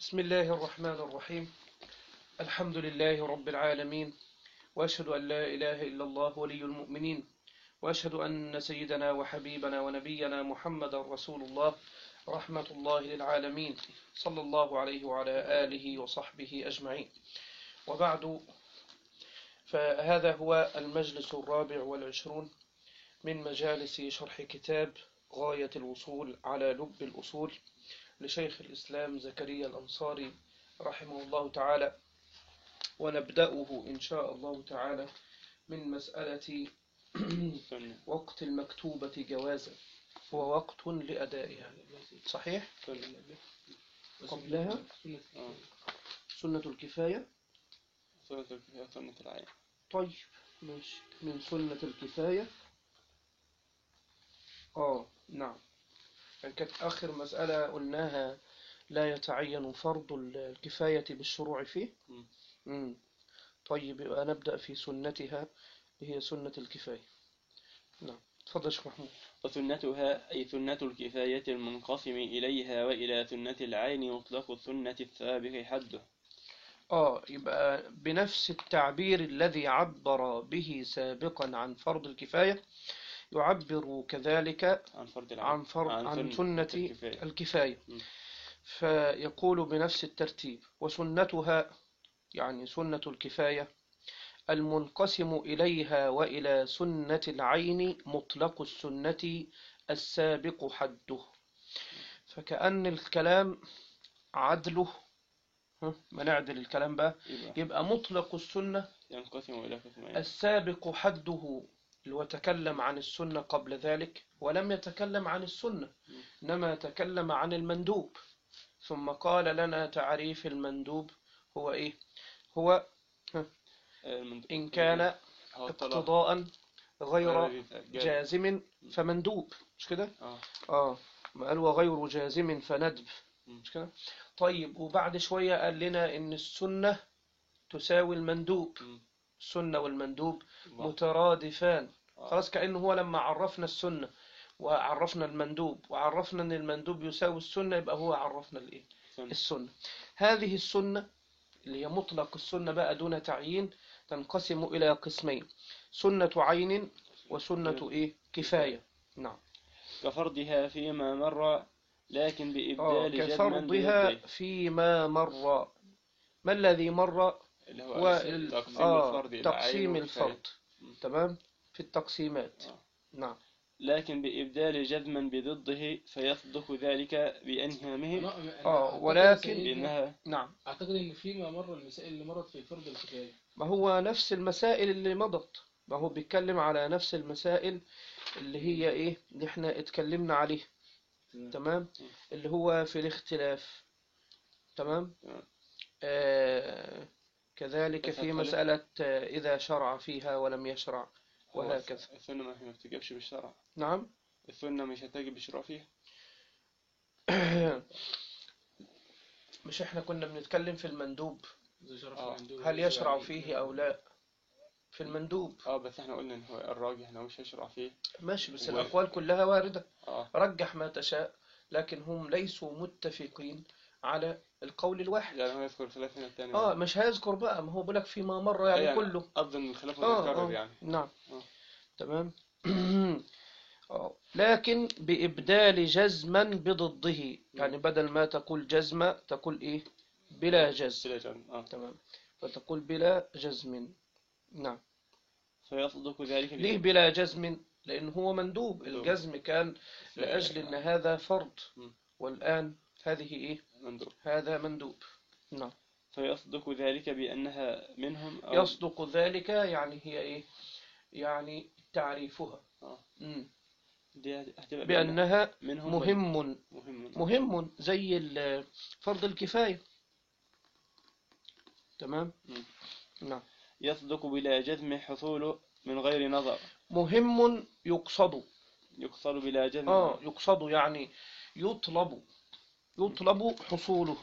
بسم الله الرحمن الرحيم الحمد لله رب العالمين وأشهد أن لا إله إلا الله ولي المؤمنين وأشهد أن سيدنا وحبيبنا ونبينا محمد رسول الله رحمة الله للعالمين صلى الله عليه وعلى آله وصحبه أجمعين وبعد فهذا هو المجلس الرابع والعشرون من مجالس شرح كتاب غاية الوصول على لب الأصول لشيخ الإسلام زكريا الأنصاري رحمه الله تعالى ونبدأه إن شاء الله تعالى من مسألة سنة وقت المكتوبة جوازا هو وقت لأدائها صحيح؟ سنة قبلها آه. سنة الكفاية سنة الكفاية سنة العين طيب ماشي من سنة الكفاية آه نعم يعني كانت آخر مسألة قلناها لا يتعين فرض الكفاية بالشروع فيه مم. مم. طيب يبقى نبدأ في سنتها اللي هي سنة الكفاية نعم تفضل يا شيخ محمود وسنتها أي سنة الكفاية المنقسم إليها وإلى سنة العين يطلق السنة السابق حده آه يبقى بنفس التعبير الذي عبر به سابقا عن فرض الكفاية يعبر كذلك عن فرض العين عن فرض عن سنة الكفاية الكفاية م. فيقول بنفس الترتيب وسنتها يعني سنة الكفاية المنقسم إليها وإلى سنة العين مطلق السنة السابق حده فكأن الكلام عدله ها، ما نعدل الكلام بقى يبقى يبقى مطلق السنة ينقسم إلى قسمين السابق حده اللي هو تكلم عن السنة قبل ذلك ولم يتكلم عن السنة إنما تكلم عن المندوب ثم قال لنا تعريف المندوب هو إيه هو المند- إن كان هو الطلاق اقتضاء غير غير جاز. جازم فمندوب مش كده آه. آه ما قال وغير جازم فندب مم. مش كده طيب وبعد شوية قال لنا إن السنة تساوي المندوب مم. السنة والمندوب الله. مترادفان آه. خلاص كأنه هو لما عرفنا السنة وعرفنا المندوب وعرفنا ان المندوب يساوي السنة يبقى هو عرفنا الايه سنة. السنة هذه السنة اللي هي مطلق السنة بقى دون تعيين تنقسم إلى قسمين سنة عين وسنة ايه كفاية نعم كفرضها فيما مر لكن آه بإبدال جزما كفرضها بضده. فيما مر ما الذي مر اللي هو هو ال- تقسيم آه الفرض إلى تقسيم عين وكفاية. الفرض تمام في التقسيمات آه. نعم لكن بإبدال جزما بضده فيصدق ذلك بأنهامه أنا- أنا آه، أعتقد ولكن- سيدنا- بأنها نعم أعتقد إن فيما مر المسائل اللي مرت في فرض الكفاية ما هو نفس المسائل اللي مضت ما هو بيتكلم على نفس المسائل اللي هي ايه اللي احنا اتكلمنا عليها تمام اللي هو في الاختلاف تمام تمام. آه كذلك بس في هتخلف- مسألة آه، إذا شرع فيها ولم يشرع هو وهكذا السنة ما هي ما بتجيبش بالشرع نعم السنة مش هتجب بالشرع فيها مش احنا كنا بنتكلم في المندوب إذا شرف آه. عنده هل يشرع فيه أو لا في المندوب اه بس احنا قلنا ان هو الراجح انه مش هيشرع فيه ماشي بس و- الأقوال كلها واردة اه رجح ما تشاء لكن هم ليسوا متفقين على القول الواحد يعني هو يذكر خلاف هنا التاني اه مش هيذكر بقى ما هو بيقولك فيما مر يعني, كله قصد ان الخلاف اه متكرر اه يعني نعم آه. تمام اه لكن بإبدال جزما بضده يعني بدل ما تقول جزم تقول ايه بلا جزم بلا جزم اه تمام فتقول بلا جزم نعم فيصدق ذلك ليه بلا جزم لأن هو مندوب مندوب. الجزم كان لأجل أن هذا فرض مم. والآن هذه إيه مندوب هذا مندوب نعم فيصدق ذلك بأنها منهم أو يصدق ذلك يعني هي إيه يعني تعريفها آه. مم. دي هتبقى بأنها منهم مهم مهم مهم زي ال- فرض الكفاية تمام مم. نعم يصدق بلا جزم حصوله من غير نظر مهم يقصد يقصر بلا جزم آه يقصد يعني يطلب يطلب حصوله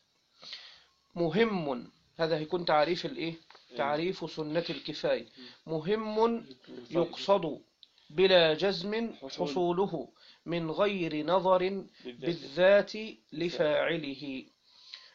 مهم هذا هيكون تعريف الايه تعريف سنة الكفاية مهم يقصد بلا جزم حصول. حصوله من غير نظر بالذات. بالذات لفاعله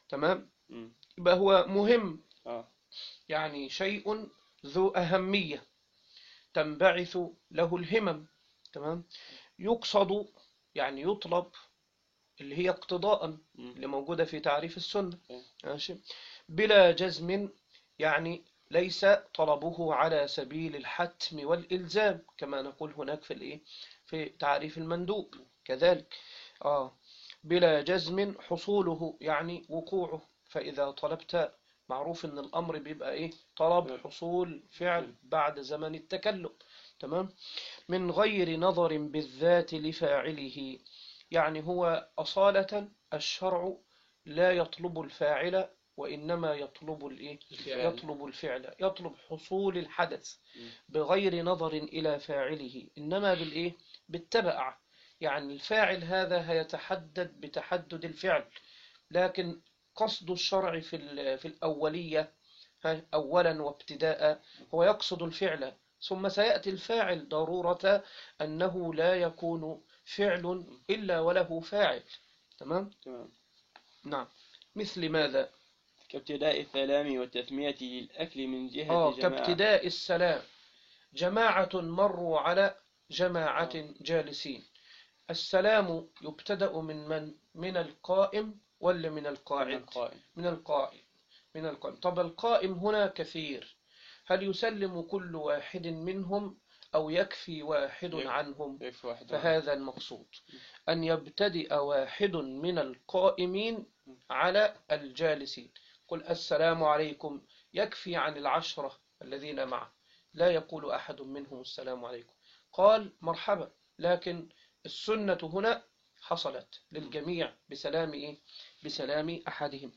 تمام مم. يبقى هو مهم اه يعني شيء ذو أهمية تنبعث له الهمم تمام يقصد يعني يطلب اللي هي اقتضاء مم. اللي موجودة في تعريف السنة أوكي. ماشي بلا جزم يعني ليس طلبه على سبيل الحتم والإلزام كما نقول هناك في الإيه في تعريف المندوب كذلك آه بلا جزم حصوله يعني وقوعه فإذا طلبت معروف إن الأمر بيبقى إيه طلب حصول فعل بعد زمن التكلم تمام من غير نظر بالذات لفاعله يعني هو أصالة الشرع لا يطلب الفاعل وإنما يطلب الإيه الفعل. يطلب الفعل يطلب حصول الحدث مم. بغير نظر إلى فاعله إنما بالإيه بالتبع يعني الفاعل هذا هيتحدد بتحدد الفعل لكن قصد الشرع في ال- في الأولية ها، أولا وابتداء هو يقصد الفعل ثم سيأتي الفاعل ضرورة أنه لا يكون فعل إلا وله فاعل تمام تمام نعم مثل ماذا كابتداء السلام والتسمية للأكل من جهة آه جماعة كابتداء السلام جماعة مروا على جماعة جالسين السلام يبتدأ من من من القائم ولا من من القاعد القائم من القائم من القائم طب القائم هنا كثير هل يسلم كل واحد منهم أو يكفي واحد يكفي. عنهم يكفي واحد فهذا المقصود أن يبتدئ واحد من القائمين على الجالسين قل السلام عليكم يكفي عن العشرة الذين معه لا يقول أحد منهم السلام عليكم قال مرحبا لكن السنة هنا حصلت للجميع بسلام إيه؟ بسلام أحدهم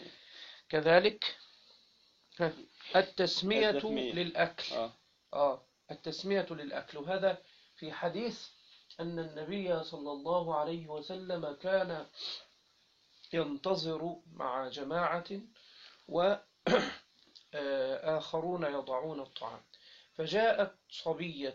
كذلك ها، التسمية التسمية. للأكل آه. آه التسمية للأكل وهذا في حديث أن النبي صلى الله عليه وسلم كان ينتظر مع جماعة وآخرون يضعون الطعام فجاءت صبية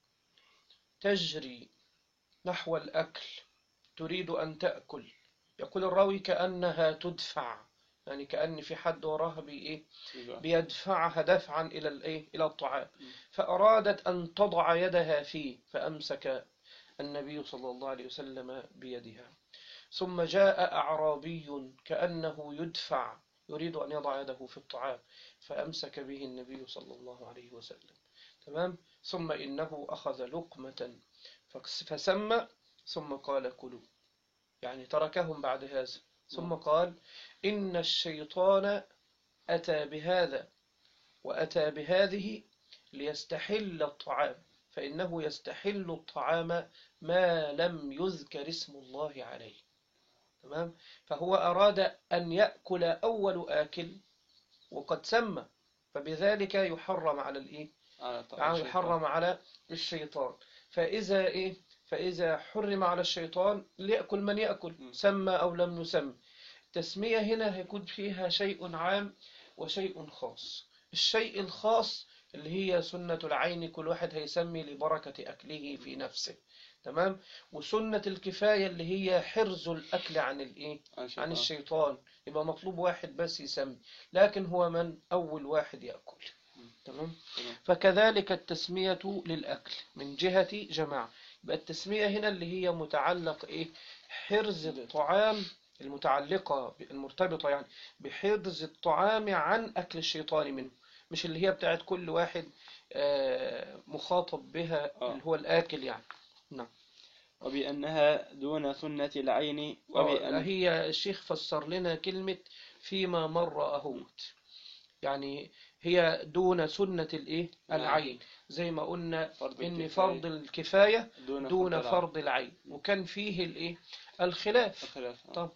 تجري نحو الأكل تريد أن تأكل يقول الراوي كأنها تدفع يعني كأن في حد وراها بإيه يبقى. بيدفعها دفعا إلى الإيه إلى الطعام فأرادت أن تضع يدها فيه فأمسك النبي صلى الله عليه وسلم بيدها ثم جاء أعرابي كأنه يدفع يريد أن يضع يده في الطعام فأمسك به النبي صلى الله عليه وسلم تمام ثم إنه أخذ لقمة فكس- فسمى ثم قال كلوا يعني تركهم بعد هذا ثم قال إن الشيطان أتى بهذا وأتى بهذه ليستحل الطعام فإنه يستحل الطعام ما لم يذكر اسم الله عليه تمام فهو أراد أن يأكل أول آكل وقد سمى فبذلك يحرم على الإيه على طعام يعني الشيطان. يحرم على الشيطان فإذا إيه فإذا حرم على الشيطان ليأكل من يأكل م. سمى أو لم يسمى التسمية هنا هيكون فيها شيء عام وشيء خاص الشيء الخاص اللي هي سنة العين كل واحد هيسمي لبركة أكله في نفسه تمام وسنة الكفاية اللي هي حرز الأكل عن الإيه عن الشيطان. عن الشيطان يبقى مطلوب واحد بس يسمي لكن هو من أول واحد يأكل تمام تمام. فكذلك التسمية للأكل من جهة جماعة يبقى التسمية هنا اللي هي متعلق إيه حرز الطعام المتعلقة ب- المرتبطة يعني بحرز الطعام عن أكل الشيطان منه مش اللي هي بتاعت كل واحد آه، مخاطب بها آه. اللي هو الآكل يعني نعم وبأنها دون سنة العين آه، وبأن هي الشيخ فسر لنا كلمة فيما مر أهوت يعني هي دون سنة الإيه العين زي ما قلنا فرض إن الكفاية. فرض الكفاية دون, دون العين. فرض العين وكان فيه الإيه الخلاف الخلاف. آه. طب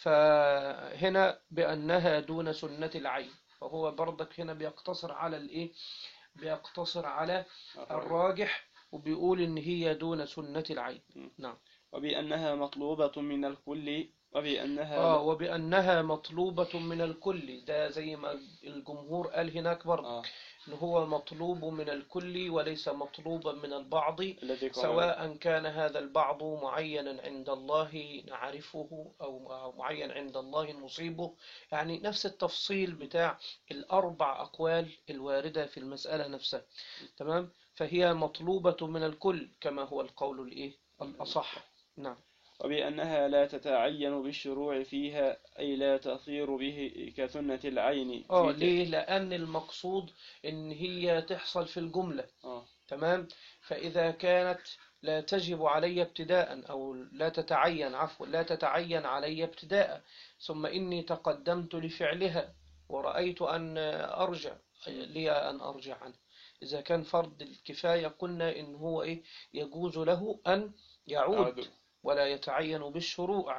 فهنا بأنها دون سنة العين فهو برضك هنا بيقتصر على الإيه بيقتصر على الراجح وبيقول إن هي دون سنة العين م. نعم وبأنها مطلوبة من الكل وبأنها آه وبأنها مطلوبة من الكل ده زي ما الجمهور قال هناك برضه آه إن هو مطلوب من الكل وليس مطلوبا من البعض الذي قال سواء كان هذا البعض معينا عند الله نعرفه أو معين عند الله نصيبه يعني نفس التفصيل بتاع الأربع أقوال الواردة في المسألة نفسها تمام فهي مطلوبة من الكل كما هو القول الإيه الأصح نعم وبأنها لا تتعين بالشروع فيها أي لا تصير به كسنة العين اه في- ليه لأن المقصود إن هي تحصل في الجملة آه تمام فإذا كانت لا تجب علي ابتداء أو لا تتعين عفوا لا تتعين علي ابتداء ثم إني تقدمت لفعلها ورأيت أن أرجع لي أن أرجع عنه إذا كان فرض الكفاية قلنا إن هو إيه يجوز له أن يعود أعد. ولا يتعين بالشروع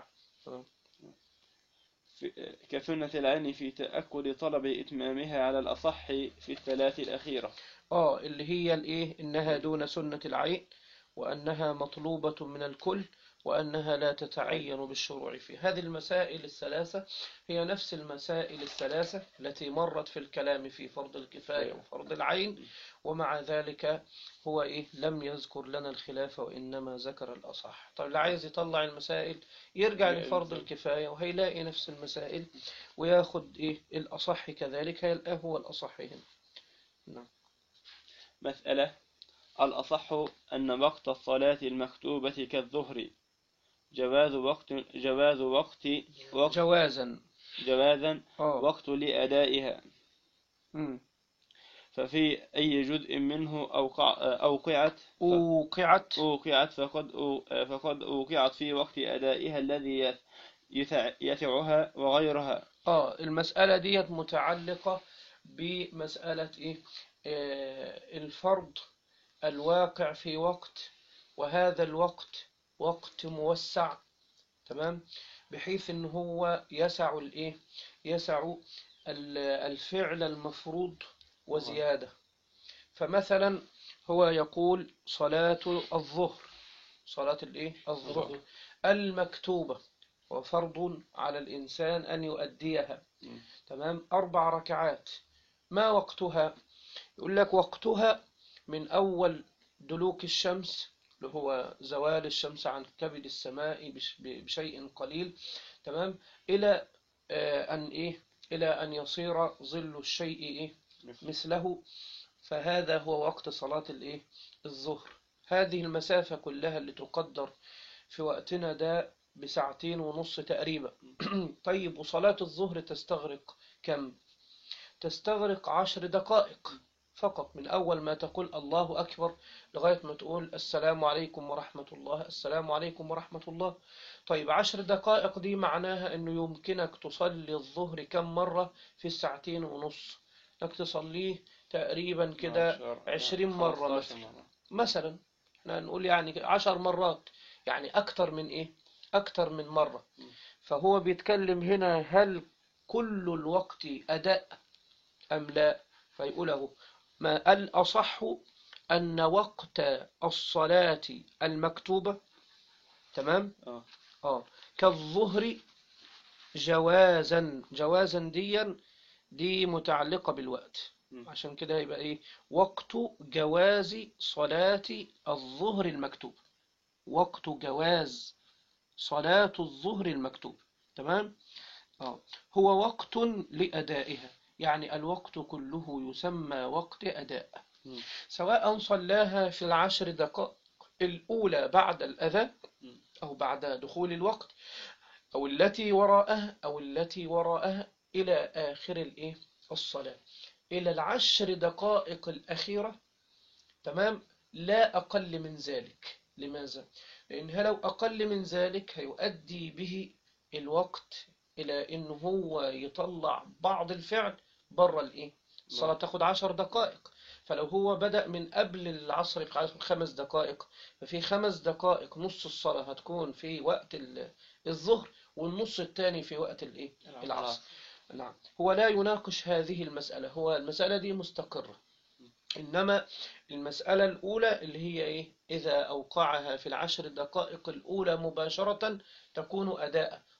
في- كسنة العين في تأكد طلب إتمامها على الأصح في الثلاث الأخيرة آه اللي هي الإيه إنها دون سنة العين وأنها مطلوبة من الكل وأنها لا تتعين بالشروع فيه هذه المسائل الثلاثة هي نفس المسائل الثلاثة التي مرت في الكلام في فرض الكفاية وفرض العين ومع ذلك هو إيه لم يذكر لنا الخلاف وإنما ذكر الأصح طيب اللي عايز يطلع المسائل يرجع يلزم. لفرض الكفاية وهيلاقي نفس المسائل وياخد إيه الأصح كذلك هيلقاه هو الأصح هنا مسألة الأصح أن وقت الصلاة المكتوبة كالظهر جواز وقت جواز وقت وقت جوازا جوازا آه وقت لأدائها مم. ففي أي جزء منه أوقع أوقعت أوقعت أوقعت فقد أو- فقد أوقعت في وقت أدائها الذي يسع- يسعها وغيرها اه المسألة ديت متعلقة بمسألة ايه آه الفرض الواقع في وقت وهذا الوقت وقت موسع تمام بحيث ان هو يسع الايه يسع ال- الفعل المفروض وزيادة فمثلا هو يقول صلاة الظهر صلاة الايه الظهر المكتوبة وفرض على الإنسان أن يؤديها مم. تمام أربع ركعات ما وقتها يقول لك وقتها من أول دلوك الشمس اللي هو زوال الشمس عن كبد السماء بش- بشيء قليل تمام إلى آه، أن إيه إلى أن يصير ظل الشيء إيه مثله فهذا هو وقت صلاة الإيه الظهر هذه المسافة كلها اللي تقدر في وقتنا ده بساعتين ونص تقريبا طيب وصلاة الظهر تستغرق كم تستغرق عشر دقائق فقط من أول ما تقول الله أكبر لغاية ما تقول السلام عليكم ورحمة الله السلام عليكم ورحمة الله طيب عشر دقائق دي معناها أنه يمكنك تصلي الظهر كم مرة في الساعتين ونص انك تصليه تقريبا كده عشر- عشرين مرة 15 مثلا مرة. مثلا احنا نقول يعني عشر مرات يعني أكتر من إيه أكتر من مرة فهو بيتكلم هنا هل كل الوقت أداء أم لا فيقول له ما الأصح أن وقت الصلاة المكتوبة تمام آه. آه كالظهر جوازا جوازا ديا دي متعلقة بالوقت مم. عشان كده يبقى ايه وقت جواز صلاة الظهر المكتوب وقت جواز صلاة الظهر المكتوب تمام اه هو وقت لأدائها يعني الوقت كله يسمى وقت أداء مم. سواء صلاها في العشر دقائق الأولى بعد الأذان مم. أو بعد دخول الوقت أو التي وراءها أو التي وراءها إلى آخر الإيه الصلاة إلى العشر دقائق الأخيرة تمام لا أقل من ذلك لماذا؟ لأنها لو أقل من ذلك هيؤدي به الوقت إلى إنه هو يطلع بعض الفعل بره الإيه؟ الصلاة تاخد عشر دقائق فلو هو بدأ من قبل العصر بخمس دقائق ففي خمس دقائق نص الصلاة هتكون في وقت ال- الظهر والنص الثاني في وقت الإيه؟ العصر نعم هو لا يناقش هذه المسألة هو المسألة دي مستقرة إنما المسألة الأولى اللي هي إيه إذا أوقعها في العشر دقائق الأولى مباشرة تكون أداء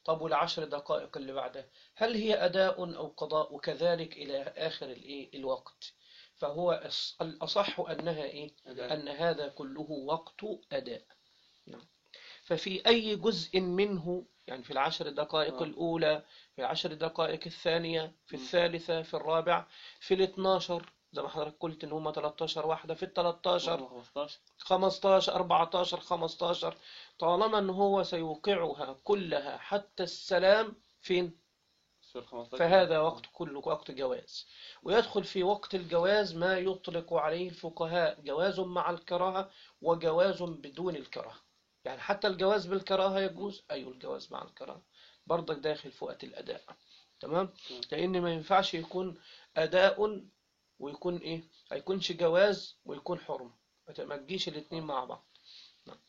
طب والعشر دقائق اللي بعدها هل هي أداء أو قضاء وكذلك إلى آخر الإيه الوقت فهو الص- الأصح أنها إيه أداء. أن هذا كله وقت أداء نعم. ففي أي جزء منه يعني في العشر دقائق آه. الأولى في العشر دقائق الثانية في م. الثالثة في الرابع في الاثناشر زي ما حضرتك قلت إن هما 13 واحدة في التلاتاشر 15 15 14 15 طالما ان هو سيوقعها كلها حتى السلام فين في 15 فهذا وقت كله وقت جواز ويدخل في وقت الجواز ما يطلق عليه الفقهاء جواز مع الكراهة وجواز بدون الكراهة يعني حتى الجواز بالكراهة يجوز أيوة الجواز مع الكراهة برضك داخل في وقت الأداء تمام لأن ما ينفعش يكون أداء ويكون إيه هيكونش جواز ويكون حرم ما تجيش الاتنين مع بعض نعم.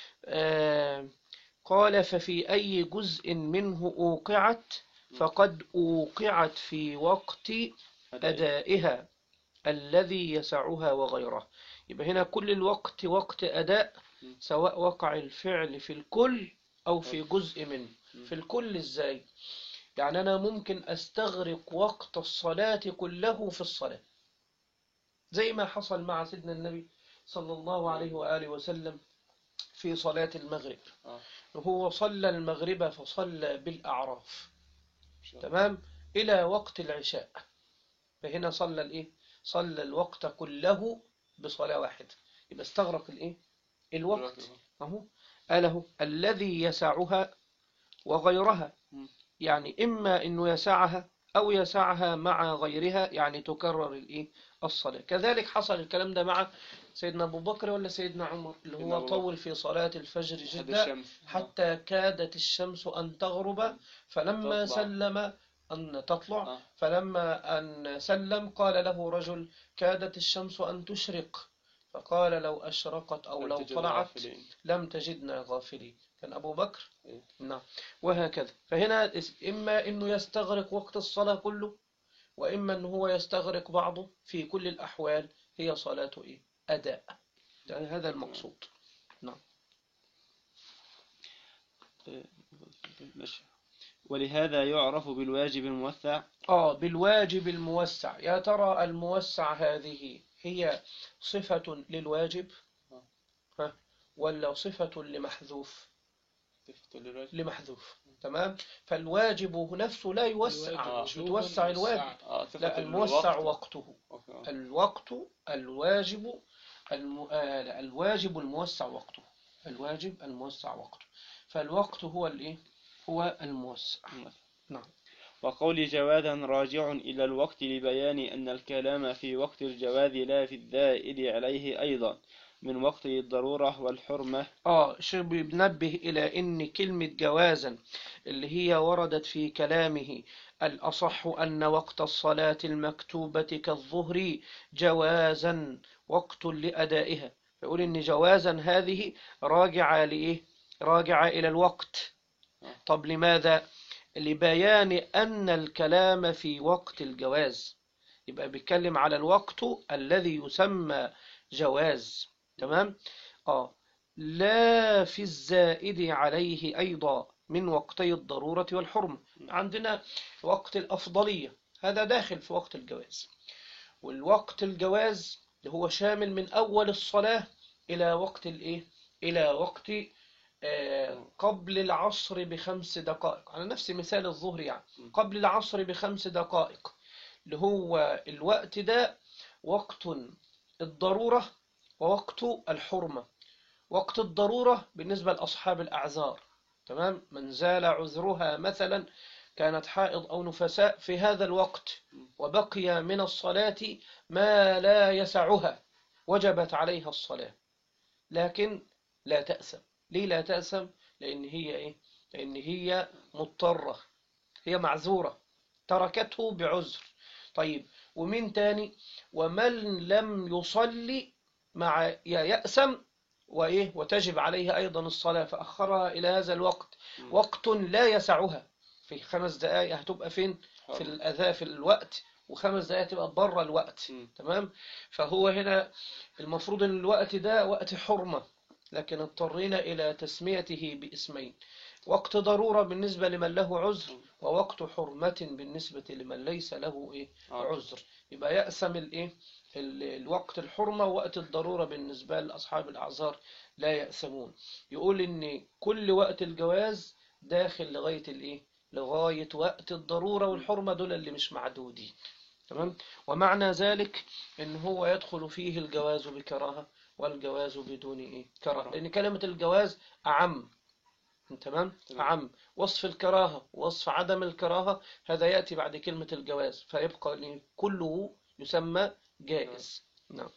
آه قال ففي أي جزء منه أوقعت فقد أوقعت في وقت أدائها الذي يسعها وغيره يبقى هنا كل الوقت وقت أداء سواء وقع الفعل في الكل أو في جزء منه في الكل إزاي يعني أنا ممكن أستغرق وقت الصلاة كله في الصلاة زي ما حصل مع سيدنا النبي صلى الله عليه وآله وسلم في صلاة المغرب آه. هو صلى المغرب فصلى بالأعراف شاء تمام إلى وقت العشاء فهنا صلى الإيه صلى الوقت كله بصلاة واحدة يبقى استغرق الإيه الوقت أهو أله الذي يسعها وغيرها مم. يعني إما إنه يسعها أو يسعها مع غيرها يعني تكرر الإيه الصلاة كذلك حصل الكلام ده مع سيدنا أبو بكر ولا سيدنا عمر اللي سيدنا هو أبو طول في صلاة الفجر حد جدا الشمس حتى كادت الشمس أن تغرب فلما تطلع. سلم أن تطلع آه. فلما أن سلم قال له رجل كادت الشمس أن تشرق فقال لو أشرقت أو لم لو تجد طلعت غافلين. لم تجدنا غافلين كان أبو بكر إيه. نعم وهكذا فهنا اس- إما أنه يستغرق وقت الصلاة كله وإما أنه هو يستغرق بعضه في كل الأحوال هي صلاة إيه أداء يعني هذا المقصود ماشي. ولهذا يعرف بالواجب الموسع آه بالواجب الموسع يا ترى الموسع هذه هي صفة للواجب آه. ها ولا صفة لمحذوف صفة للواجب لمحذوف تمام فالواجب نفسه لا يوسع الواجب مش وجوباً بتوسع الواجب موسعاً. آه صفة لا الموسع الوقت. وقته أوكي، آه. الوقت الواجب الم... آه لا، الواجب الموسع وقته الواجب الموسع وقته فالوقت هو الايه هو الموسع نعم وقول جوازا راجع إلى الوقت لبيان أن الكلام في وقت الجواز لا في الزائد عليه أيضا من وقت الضرورة والحرمة اه شو بنبه إلى إن كلمة جوازا اللي هي وردت في كلامه الأصح أن وقت الصلاة المكتوبة كالظهر جوازا وقت لأدائها فيقول إن جوازا هذه راجعة لإيه؟ راجعة إلى الوقت طب لماذا؟ لبيان أن الكلام في وقت الجواز يبقى بيتكلم على الوقت الذي يسمى جواز تمام؟ آه لا في الزائد عليه أيضا من وقتي الضرورة والحرمة عندنا وقت الأفضلية هذا داخل في وقت الجواز والوقت الجواز اللي هو شامل من أول الصلاة إلى وقت الإيه؟ إلى وقت آه، قبل العصر بخمس دقائق على نفس مثال الظهر يعني قبل العصر بخمس دقائق اللي هو الوقت ده وقت الضرورة ووقت الحرمة وقت الضرورة بالنسبة لأصحاب الأعذار تمام من زال عذرها مثلا كانت حائض أو نفساء في هذا الوقت وبقي من الصلاة ما لا يسعها وجبت عليها الصلاة لكن لا تأسم ليه لا تأسم لأن هي إيه لأن هي مضطرة هي معذورة تركته بعذر طيب ومين تاني ومن لم يصلي مع يأسم وإيه وتجب عليه أيضا الصلاة فأخرها إلى هذا الوقت وقت لا يسعها في خمس دقائق هتبقى فين في الأذى في الوقت وخمس دقائق تبقى بره الوقت مم. تمام فهو هنا المفروض ان الوقت ده وقت حرمة لكن اضطرينا إلى تسميته باسمين وقت ضرورة بالنسبة لمن له عذر ووقت حرمة بالنسبة لمن ليس له إيه عذر يبقى يقسم الإيه ال- الوقت الحرمة ووقت الضرورة بالنسبة لأصحاب الأعذار لا يأسمون يقول إن كل وقت الجواز داخل لغاية الإيه لغاية وقت الضرورة والحرمة دول اللي مش معدودين تمام ومعنى ذلك إن هو يدخل فيه الجواز بكراهة والجواز بدون إيه كراهة لأن كلمة الجواز أعم تمام تمام. أعم وصف الكراهة وصف عدم الكراهة هذا يأتي بعد كلمة الجواز فيبقى إن كله يسمى جائز نعم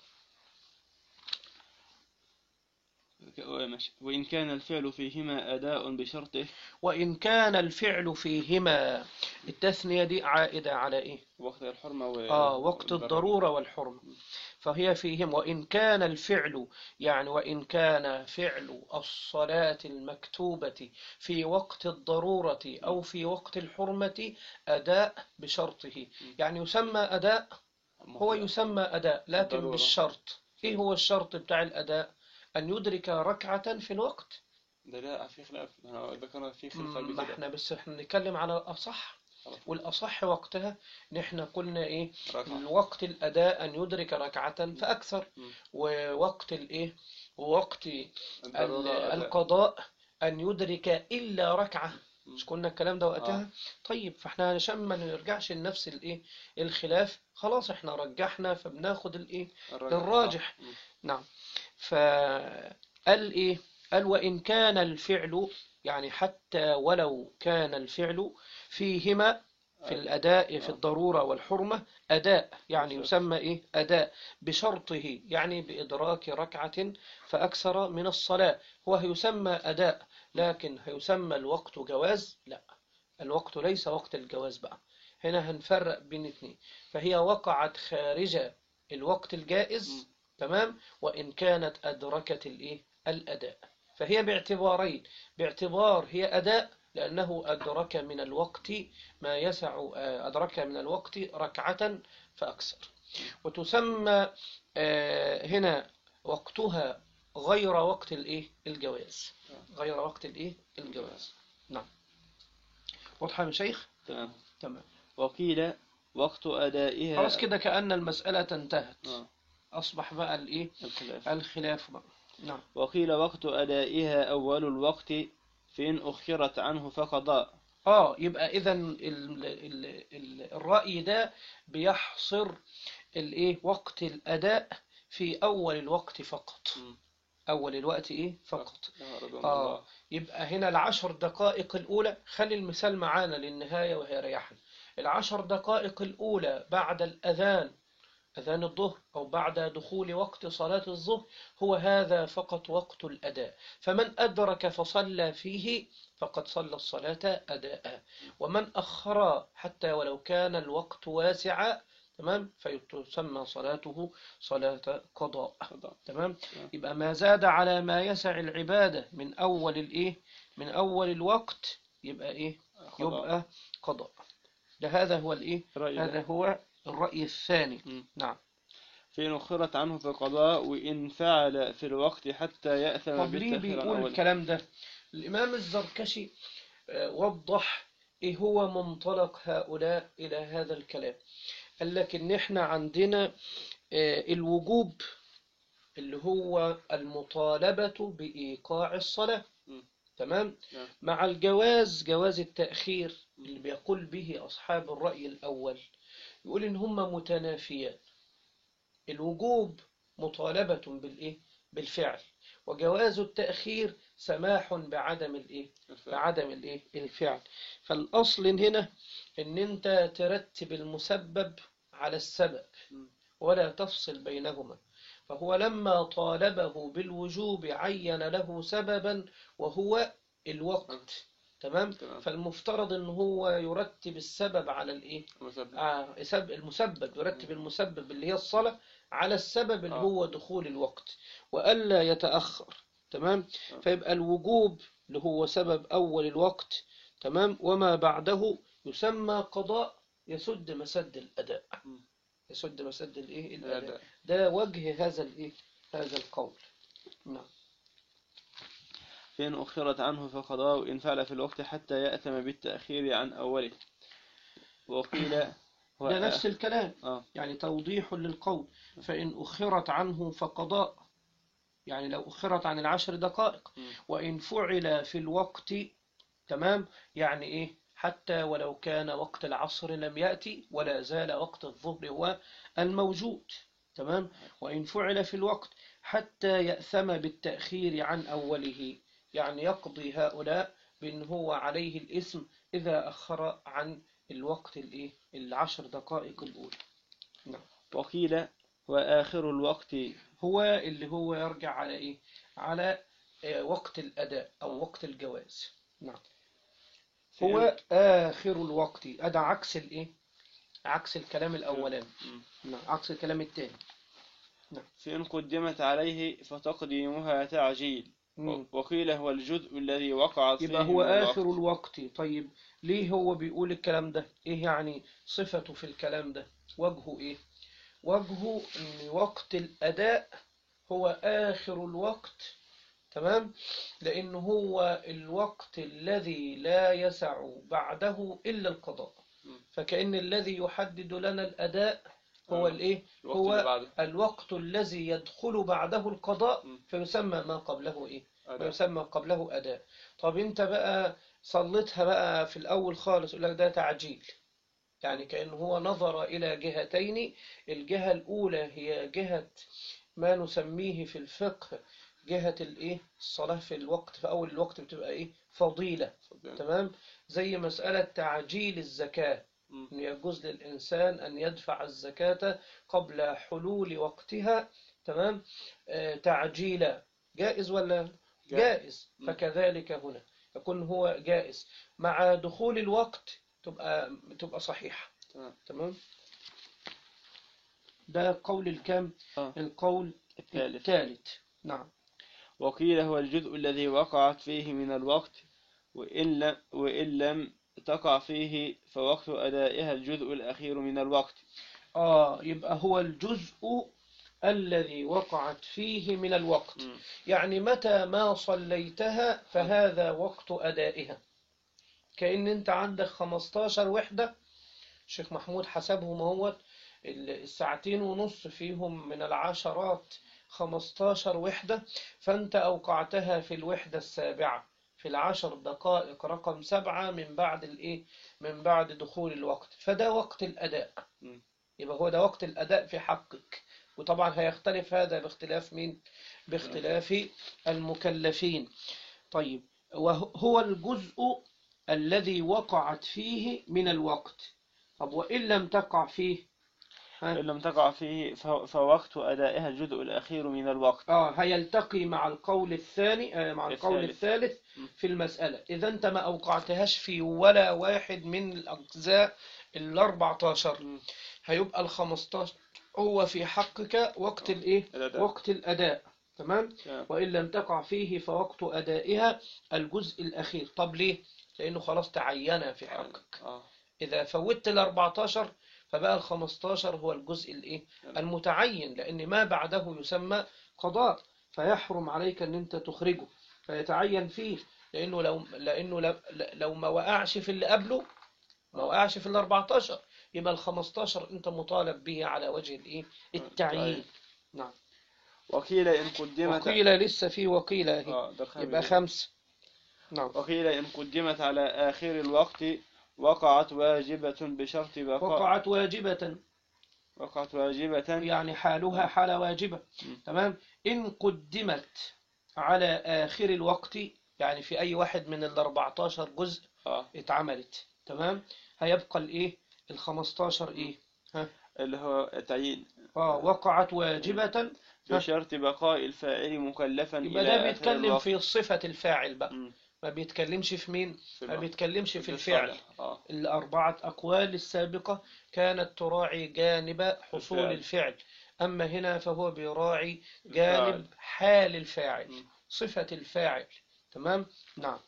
ماشي. وإن كان الفعل فيهما أداء بشرطه وإن كان الفعل فيهما التثنية دي عائدة على إيه وقت الحرمة و... آه وقت والضرورة. الضرورة والحرمة فهي فيهم وإن كان الفعل يعني وإن كان فعل الصلاة المكتوبة في وقت الضرورة أو في وقت الحرمة أداء بشرطه يعني يسمى أداء هو يسمى أداء لكن ضرورة. بالشرط إيه هو الشرط بتاع الأداء أن يدرك ركعة في الوقت ده لا في خلاف أنا ذكرنا في خلاف قبل ما كده احنا بس احنا بنتكلم على الأصح خلاص. والأصح وقتها إن احنا قلنا إيه ركعة. الوقت الأداء أن يدرك ركعة فأكثر مم. ووقت الإيه ووقت ال- الضرورة أداء. القضاء أن يدرك إلا ركعة مم. مش قلنا الكلام ده وقتها طيب فاحنا عشان ما نرجعش لنفس الإيه الخلاف خلاص احنا رجحنا فبناخد الإيه الراجح. الراجح. آه. مم. نعم فقال إيه قال وإن كان الفعل يعني حتى ولو كان الفعل فيهما في الأداء في آه. الضرورة والحرمة أداء يعني بشرط. يسمى إيه أداء بشرطه يعني بإدراك ركعة فأكثر من الصلاة هو يسمى أداء لكن هيسمى الوقت جواز لا الوقت ليس وقت الجواز بقى هنا هنفرق بين اثنين فهي وقعت خارج الوقت الجائز م. تمام وإن كانت أدركت الإيه الأداء فهي باعتبارين باعتبار هي أداء لأنه أدرك من الوقت ما يسع آه، أدرك من الوقت ركعة فأكثر وتسمى آه، هنا وقتها غير وقت الإيه الجواز غير وقت الإيه الجواز نعم واضحة يا شيخ تمام تمام وقيل وقت أدائها خلاص كده كأن المسألة انتهت آه. أصبح بقى الإيه الخلاف الخلاف بقى نعم وقيل وقت أدائها أول الوقت فإن أخرت عنه فقضاء اه يبقى اذا ال ال ال الرأي ده بيحصر الايه وقت الاداء في اول الوقت فقط مم. اول الوقت ايه فقط آه، رضوان اه الله. يبقى هنا العشر دقائق الاولى خلي المثال معانا للنهاية وهي ريحا العشر دقائق الاولى بعد الاذان أذان الظهر أو بعد دخول وقت صلاة الظهر هو هذا فقط وقت الأداء فمن أدرك فصلى فيه فقد صلى الصلاة أداء ومن أخر حتى ولو كان الوقت واسعا تمام فتسمى صلاته صلاة قضاء قضاء. تمام نعم. يبقى ما زاد على ما يسع العبادة من أول الإيه من أول الوقت يبقى إيه قضاء. يبقى قضاء ده هذا هو الإيه رأي ده. هذا هو الرأي الثاني مم. نعم فإن أخرت عنه فقضاء وإن فعل في الوقت حتى يأثم طب ليه بالتأخير عن بيقول أوله. الكلام ده الإمام الزركشي آه، وضح إيه هو منطلق هؤلاء إلى هذا الكلام قال لك إن إحنا عندنا آه، الوجوب اللي هو المطالبة بإيقاع الصلاة مم. تمام نعم. مع الجواز جواز التأخير اللي بيقول به أصحاب الرأي الأول يقول إن هما متنافيان الوجوب مطالبة بالإيه بالفعل وجواز التأخير سماح بعدم الإيه الفعل. بعدم الإيه الفعل فالأصل هنا إن أنت ترتب المسبب على السبب مم. ولا تفصل بينهما فهو لما طالبه بالوجوب عين له سببا وهو الوقت تمام تمام. فالمفترض ان هو يرتب السبب على الايه مسبب. آه سب- المسبب يرتب المسبب اللي هي الصلاة على السبب اللي آه. هو دخول الوقت وألا يتأخر تمام آه. فيبقى الوجوب اللي هو سبب أول الوقت تمام وما بعده يسمى قضاء يسد مسد الأداء مم. يسد مسد الإيه لا الأداء لا ده وجه هذا الإيه هذا القول نعم فإن أخرت عنه فقضاء إن فعل في الوقت حتى يأثم بالتأخير عن أوله وقيل هو ده نفس الكلام آه. يعني توضيح للقول فإن أخرت عنه فقضاء يعني لو أخرت عن العشر دقائق م. وإن فعل في الوقت تمام يعني إيه حتى ولو كان وقت العصر لم يأتي ولا زال وقت الظهر هو الموجود تمام وإن فعل في الوقت حتى يأثم بالتأخير عن أوله يعني يقضي هؤلاء بأن هو عليه الإثم إذا أخر عن الوقت الإيه العشر دقائق الأولى وقيل وآخر الوقت هو اللي هو يرجع على إيه على آه، وقت الأداء أو وقت الجواز نعم هو آخر الوقت أدا عكس الإيه عكس الكلام الأولاني م. نعم عكس الكلام الثاني فإن قدمت عليه فتقديمها تعجيل مم. وقيل هو الجزء الذي وقعت يبقى فيه هو من الوقت. آخر الوقت طيب ليه هو بيقول الكلام ده إيه يعني صفته في الكلام ده وجهه إيه وجهه إن وقت الأداء هو آخر الوقت تمام لأن هو الوقت الذي لا يسع بعده إلا القضاء م. فكأن الذي يحدد لنا الأداء هو آه. الإيه الوقت هو اللي بعده. الوقت الذي يدخل بعده القضاء م. فيسمى ما قبله إيه أداء. ويسمى قبله أداء طب أنت بقى صليتها بقى في الأول خالص يقول لك ده تعجيل يعني كأنه هو نظر إلى جهتين الجهة الأولى هي جهة ما نسميه في الفقه جهة الإيه الصلاة في الوقت في أول الوقت بتبقى إيه فضيلة تمام زي مسألة تعجيل الزكاة م. أن يجوز للإنسان أن يدفع الزكاة قبل حلول وقتها تمام آه، تعجيلا جائز ولا جائز. جائز م. فكذلك هنا يكون هو جائز مع دخول الوقت تبقى تبقى صحيحة تمام. تمام ده قول الكام آه. القول الثالث. الثالث نعم وقيل هو الجزء الذي وقعت فيه من الوقت وإن لم, وإن لم تقع فيه فوقت أدائها الجزء الأخير من الوقت آه يبقى هو الجزء الذي وقعت فيه من الوقت م. يعني متى ما صليتها فهذا وقت أدائها كأن أنت عندك 15 وحدة الشيخ محمود حسبهم هو الساعتين ونص فيهم من العشرات 15 وحدة فأنت أوقعتها في الوحدة السابعة في العشر دقائق رقم سبعة من بعد الإيه من بعد دخول الوقت فده وقت الأداء م. يبقى هو ده وقت الأداء في حقك وطبعا هيختلف هذا باختلاف مين باختلاف المكلفين طيب وهو الجزء الذي وقعت فيه من الوقت طب وإن لم تقع فيه إن لم تقع فيه ف- فوقت أدائها الجزء الأخير من الوقت آه هيلتقي مع القول الثاني آه مع القول الثالث. الثالث م. في المسألة إذا أنت ما أوقعتهاش في ولا واحد من الأجزاء ال 14 م. هيبقى ال 15 هو في حقك وقت الإيه؟ الأداء. وقت الأداء تمام؟ تمام. وإن لم تقع فيه فوقت أدائها الجزء الأخير طب ليه؟ لأنه خلاص تعين في حقك آه. إذا فوتت ال 14 فبقى ال 15 هو الجزء الإيه؟ نعم. المتعين لأن ما بعده يسمى قضاء فيحرم عليك أن أنت تخرجه فيتعين فيه لأنه لو لأنه لو, لو ما وقعش في اللي قبله ما وقعش في ال 14 يبقى ال 15 أنت مطالب به على وجه الإيه؟ التعيين نعم وقيل إن قدمت وقيل لسه في وقيل أهي آه ده الخامس. يبقى خمس نعم وقيل إن قدمت على آخر الوقت وقعت واجبة بشرط بقاء وقعت واجبة وقعت واجبة يعني حالها حال واجبة م. تمام إن قدمت على آخر الوقت يعني في أي واحد من ال 14 جزء آه. اتعملت تمام هيبقى الإيه ال 15 إيه ها اللي هو تعيين آه وقعت واجبة بشرط بقاء الفاعل مكلفا يبقى إلى ده آخر بيتكلم الوقت. في صفة الفاعل بقى م. ما بيتكلمش في مين في ما الوقت. بيتكلمش في في الفعل الصالح. آه. الأربعة أقوال السابقة كانت تراعي جانب حصول الفعل. الفعل أما هنا فهو بيراعي جانب الفاعل. حال الفاعل م. صفة الفاعل تمام نعم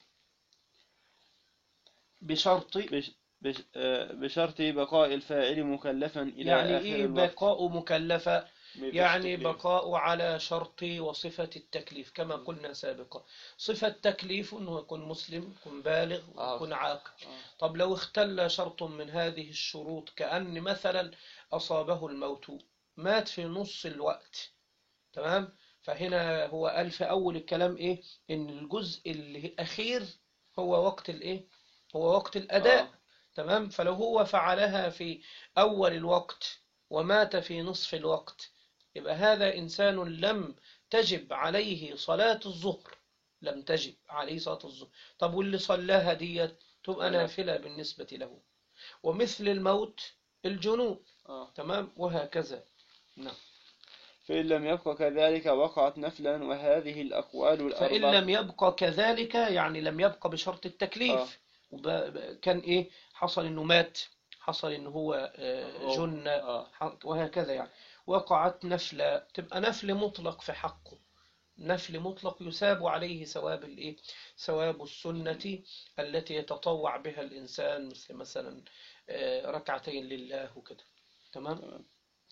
بشرط بش بش آه، بشرط بقاء الفاعل مكلفا إلى يعني آخر إيه الوقت بقاء مكلفة يعني بالتكليف. بقاء على شرط وصفة التكليف كما قلنا سابقا صفة تكليف أنه يكون مسلم يكون بالغ آه. ويكون عاقل آه. طب لو اختل شرط من هذه الشروط كأن مثلا أصابه الموت مات في نص الوقت تمام فهنا هو قال في أول الكلام إيه إن الجزء الأخير هو وقت الإيه هو وقت الأداء آه. تمام فلو هو فعلها في أول الوقت ومات في نصف الوقت يبقى هذا إنسان لم تجب عليه صلاة الظهر لم تجب عليه صلاة الظهر طب واللي صلاها ديت تبقى لا. نافلة بالنسبة له ومثل الموت الجنون آه. تمام وهكذا نعم فإن لم يبق كذلك وقعت نفلا وهذه الأقوال فإن الأربع لم يبقى كذلك يعني لم يبقى بشرط آه. التكليف وب- ب- كان إيه حصل إنه مات حصل إنه هو آه، أوه. جن آه. ح- وهكذا يعني وقعت نفلة تبقى نفل مطلق في حقه نفل مطلق يثاب عليه ثواب الايه ثواب السنة التي يتطوع بها الإنسان مثل مثلا آه، ركعتين لله وكده تمام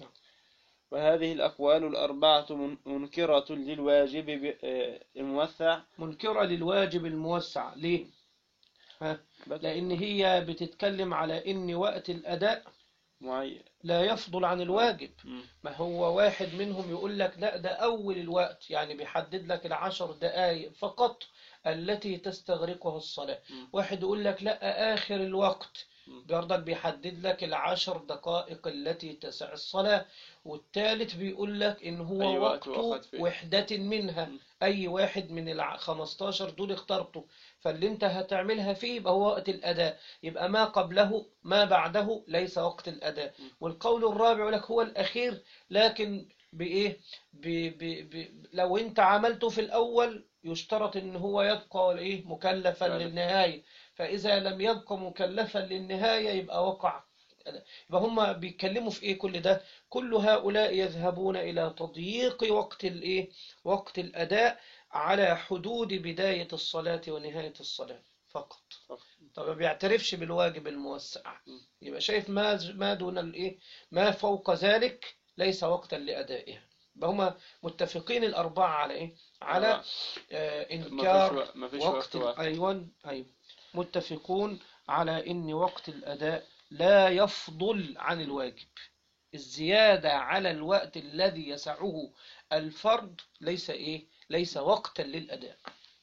وهذه الأقوال الأربعة من- منكرة للواجب ب- آه، الموسع منكرة للواجب الموسع ليه ها؟ لأن هي بتتكلم على إن وقت الأداء معين لا يفضل عن الواجب مم. ما هو واحد منهم يقول لك لا ده أول الوقت يعني بيحدد لك العشر دقائق فقط التي تستغرقها الصلاة مم. واحد يقول لك لا آخر الوقت مم. برضك بيحدد لك العشر دقائق التي تسع الصلاة والثالث بيقول لك إن هو أي وقت وقت وقت فيه. وحدة منها مم. أي واحد من الع 15 دول اخترته فاللي انت هتعملها فيه يبقى هو وقت الأداء يبقى ما قبله ما بعده ليس وقت الأداء مم. والقول الرابع يقول لك هو الأخير لكن بإيه ب ب ب لو انت عملته في الأول يشترط ان هو يبقى ايه مكلفا فعلا. للنهاية فإذا لم يبقى مكلفا للنهاية يبقى وقع يبقى هم بيتكلموا في ايه كل ده كل هؤلاء يذهبون إلى تضييق وقت الايه وقت الأداء على حدود بداية الصلاة ونهاية الصلاة فقط فقط. طب ما بيعترفش بالواجب الموسع م. يبقى شايف ما ما دون الايه ما فوق ذلك ليس وقتا لأدائها يبقى هم متفقين الأربعة على إيه؟ على آه. آه ما فيش إنكار وق- ما فيش وقت وقت واحد. أيوة أيوة متفقون على إن وقت الأداء لا يفضل عن الواجب الزيادة على الوقت الذي يسعه الفرد ليس إيه؟ ليس وقتا للأداء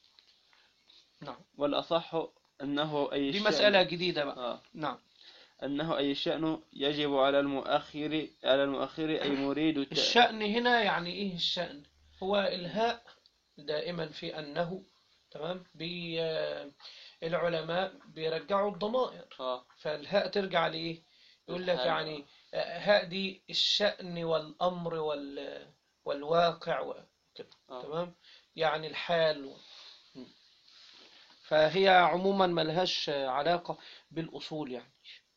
نعم والأصح أنه أي دي شأن- مسألة جديدة بقى آه. نعم أنه أي شأن يجب على المؤخر على المؤخر أي مريد الت... الشأن هنا يعني إيه الشأن هو الهاء دائما في أنه تمام بي آه، العلماء بيرجعوا الضمائر آه. فالهاء ترجع لإيه يقول لك الحال. يعني آه، هاء دي الشأن والأمر وال والواقع وكده آه. تمام يعني الحال و... م. فهي عموما ملهاش علاقة بالأصول يعني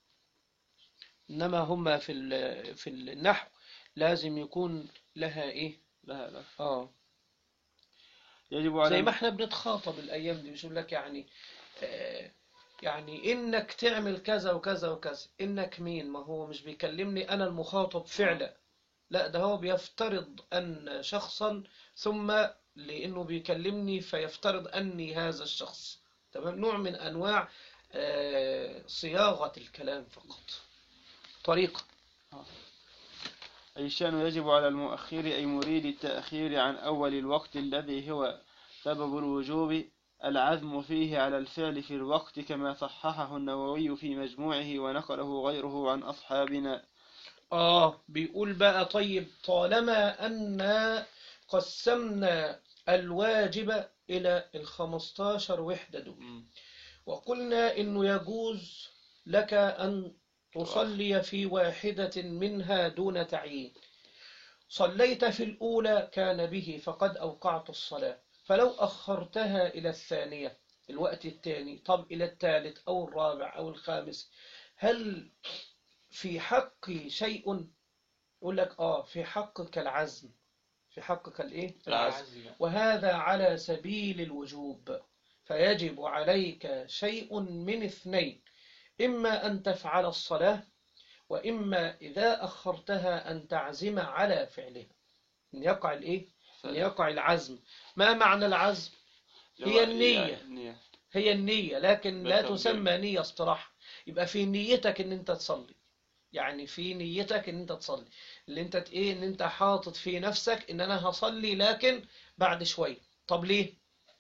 إنما هم في ال- في النحو لازم يكون لها إيه لا لا آه يجب على زي ما احنا بنتخاطب الأيام دي بيقول لك يعني آه يعني إنك تعمل كذا وكذا وكذا إنك مين ما هو مش بيكلمني أنا المخاطب فعلا لا ده هو بيفترض أن شخصا ثم لأنه بيكلمني فيفترض أني هذا الشخص تمام نوع من أنواع آه صياغة الكلام فقط طريقة أي شأن يجب على المؤخر أي مريد التأخير عن أول الوقت الذي هو سبب الوجوب العزم فيه على الفعل في الوقت كما صححه النووي في مجموعه ونقله غيره عن أصحابنا آه بيقول بقى طيب طالما أن قسمنا الواجب إلى الخمستاشر وحدة دول وقلنا إنه يجوز لك أن تصلي في واحدة منها دون تعيين صليت في الأولى كان به فقد أوقعت الصلاة فلو أخرتها إلى الثانية الوقت الثاني طب إلى الثالث أو الرابع أو الخامس هل في حقي شيء يقول لك آه في حقك العزم في حقك الإيه العزم. وهذا على سبيل الوجوب فيجب عليك شيء من اثنين إما أن تفعل الصلاة وإما إذا أخرتها أن تعزم على فعلها أن يقع الإيه؟ أن يقع العزم ما معنى العزم؟ هي النية. النية هي النية لكن لا بالتوجيه. تسمى نية اصطلاح يبقى في نيتك ان انت تصلي يعني في نيتك ان انت تصلي اللي انت ت- ايه ان انت حاطط في نفسك ان انا هصلي لكن بعد شوية طب ليه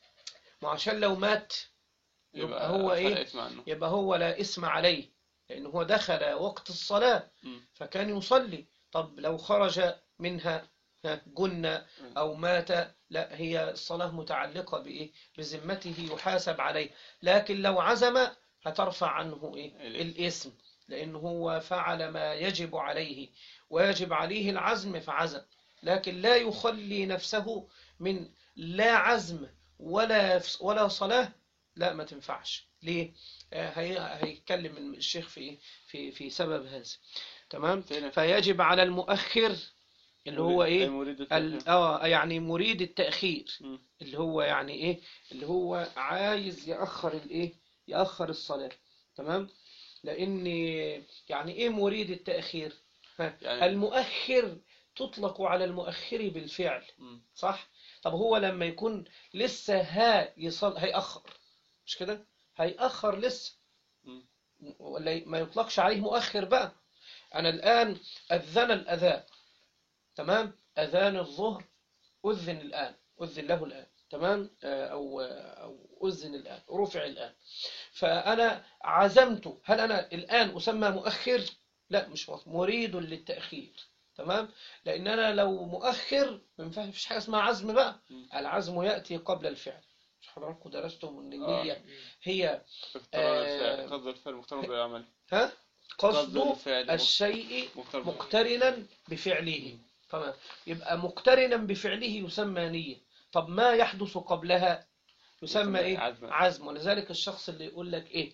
ما عشان لو مات يبقى هو ايه فرقت عنه يبقى هو لا اسم عليه لان هو دخل وقت الصلاة مم. فكان يصلي طب لو خرج منها ها، جن أو مات لا هي الصلاة متعلقة بإيه بذمته يحاسب عليه لكن لو عزم هترفع عنه إيه الإثم. الاسم لأنه هو فعل ما يجب عليه ويجب عليه العزم فعزم لكن لا يخلي نفسه من لا عزم ولا ولا صلاة لا ما تنفعش ليه آه، هي- هيتكلم الشيخ في إيه؟ في في سبب هذا تمام فين- فيجب على المؤخر اللي هو أي ايه مريد ال- التأخير. اه يعني مريد التأخير مم. اللي هو يعني ايه اللي هو عايز يأخر الايه يأخر الصلاة تمام لان يعني ايه مريد التأخير ها يعني- المؤخر تطلق على المؤخر بالفعل مم. صح طب هو لما يكون لسه ها يصل هيأخر مش كده هيأخر لسه مم. ولا ما يطلقش عليه مؤخر بقى أنا الآن أذن الأذان تمام أذان الظهر أذن الآن أذن له الآن تمام آه، أو أو أذن الآن رفع الآن فأنا عزمت هل أنا الآن أسمى مؤخر لا مش مؤخر. مريد للتأخير تمام لأن أنا لو مؤخر ما ينفعش حاجة اسمها عزم بقى مم. العزم يأتي قبل الفعل مش حضراتكم درستم ان النية آه. هي اقتران آه. الفعل قصد الفعل مقترن بالعمل ها قصد قصد الفعل الشيء مقترن مقترنا بفعله تمام يبقى مقترنا بفعله يسمى نية طب ما يحدث قبلها يسمى يسمى ايه عزم. عزم ولذلك الشخص اللي يقول لك ايه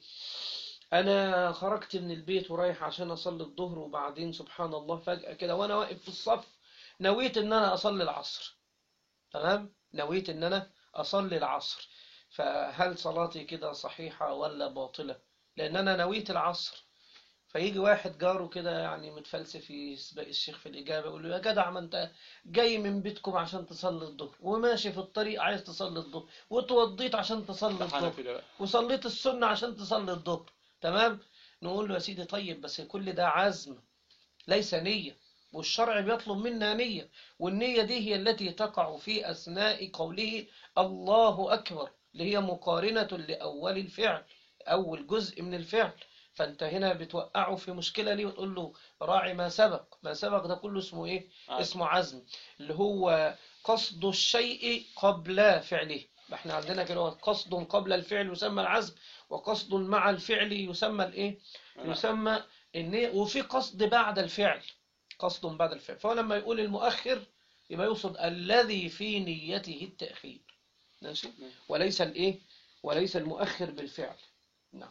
انا خرجت من البيت ورايح عشان اصلي الظهر وبعدين سبحان الله فجأة كده وانا واقف في الصف نويت ان انا اصلي العصر تمام نويت ان انا اصلي العصر فهل صلاتي كده صحيحة ولا باطلة لان انا نويت العصر فيجي واحد جاره كده يعني متفلسف يسبق الشيخ في الإجابة يقول له يا جدع ما أنت جاي من بيتكم عشان تصلي الظهر وماشي في الطريق عايز تصلي الظهر وتوضيت عشان تصلي ده الظهر حنفي ده بقى وصليت السنة عشان تصلي الظهر تمام نقول له يا سيدي طيب بس كل ده عزم ليس نية والشرع بيطلب منا نية والنية دي هي التي تقع في أثناء قوله الله أكبر اللي هي مقارنة لأول الفعل أول جزء من الفعل فأنت هنا بتوقعه في مشكلة ليه وتقول له راعي ما سبق ما سبق ده كله اسمه إيه عزم. اسمه عزم اللي هو قصد الشيء قبل فعله احنا عندنا كده هو قصد قبل الفعل يسمى العزم وقصد مع الفعل يسمى الايه يسمى النية وفي قصد بعد الفعل قصد بعد الفعل فهو لما يقول المؤخر يبقى يقصد الذي في نيته التأخير ماشي وليس الايه وليس المؤخر بالفعل نعم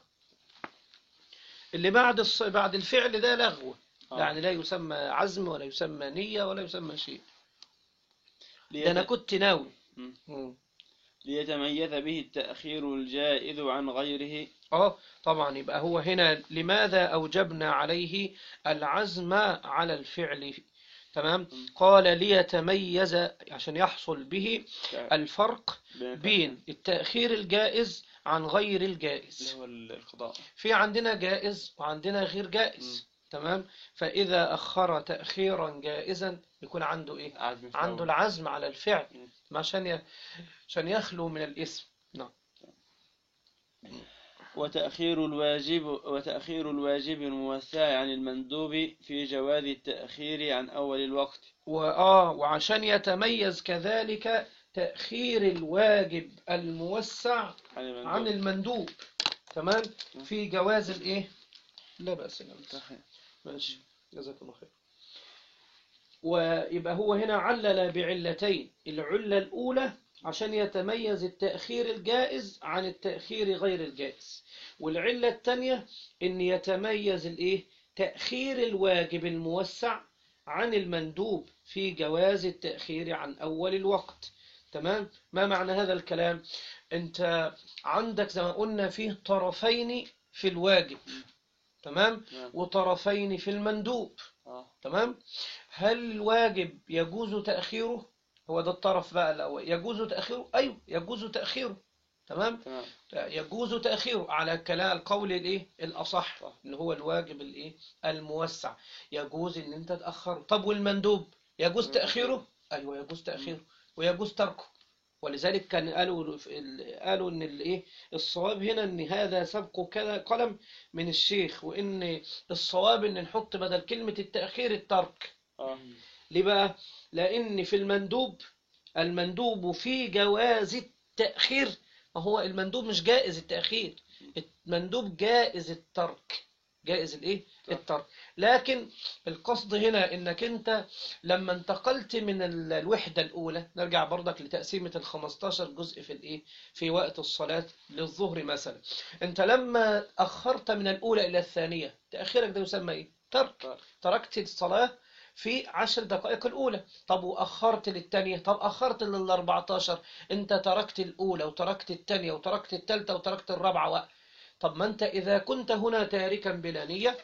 اللي بعد الص... بعد الفعل ده لغو آه. يعني لا يسمى عزم ولا يسمى نية ولا يسمى شيء ده ليت- انا كنت ناوي مم. مم. ليتميز به التأخير الجائز عن غيره اه طبعا يبقى هو هنا لماذا أوجبنا عليه العزم على الفعل تمام قال ليتميز عشان يحصل به الفرق بين التأخير الجائز عن غير اللي الجائز هو القضاء في عندنا جائز وعندنا غير جائز تمام فإذا أخر تأخيرا جائزا يكون عنده إيه عزم في عنده الأول. العزم على الفعل مم. عشان ي... عشان يخلو من الاسم نعم وتأخير الواجب وتأخير الواجب الموسع عن المندوب في جواز التأخير عن أول الوقت وآه وعشان يتميز كذلك تأخير الواجب الموسع عن المندوب عن المندوب تمام في جواز الايه لا بأس لا بأس ماشي جزاك الله خير ويبقى هو هنا علل بعلتين العلة الأولى عشان يتميز التأخير الجائز عن التأخير غير الجائز والعلة الثانية إن يتميز الإيه تأخير الواجب الموسع عن المندوب في جواز التأخير عن أول الوقت تمام ما معنى هذا الكلام أنت عندك زي ما قلنا فيه طرفين في الواجب تمام نعم. وطرفين في المندوب اه تمام هل الواجب يجوز تأخيره هو ده الطرف بقى الأول يجوز تأخيره أيوه يجوز تأخيره تمام تمام يجوز تأخيره على كلام القول الايه الأصح صح. اللي هو الواجب الايه الموسع يجوز ان انت تأخره طب والمندوب يجوز تأخيره ايوه يجوز تأخيره ويجوز تركه ولذلك كان قالوا في ال- قالوا ان الايه الصواب هنا ان هذا سبق كذا قلم من الشيخ وان الصواب ان نحط بدل كلمة التأخير الترك اه ليه بقى؟ لأن في المندوب المندوب في جواز التأخير ما هو المندوب مش جائز التأخير المندوب جائز الترك جائز الايه الترك لكن القصد هنا انك انت لما انتقلت من ال- الوحدة الاولى نرجع برضك لتقسيمة ال 15 جزء في الايه في وقت الصلاة للظهر مثلا انت لما اخرت من الاولى الى الثانية تأخيرك ده يسمى ايه ترك ترك. تركت الصلاة في عشر دقائق الأولى طب وأخرت للتانية طب أخرت لل 14 أنت تركت الأولى وتركت التانية وتركت التالتة وتركت الرابعة و... طب ما أنت إذا كنت هنا تاركا بلا نية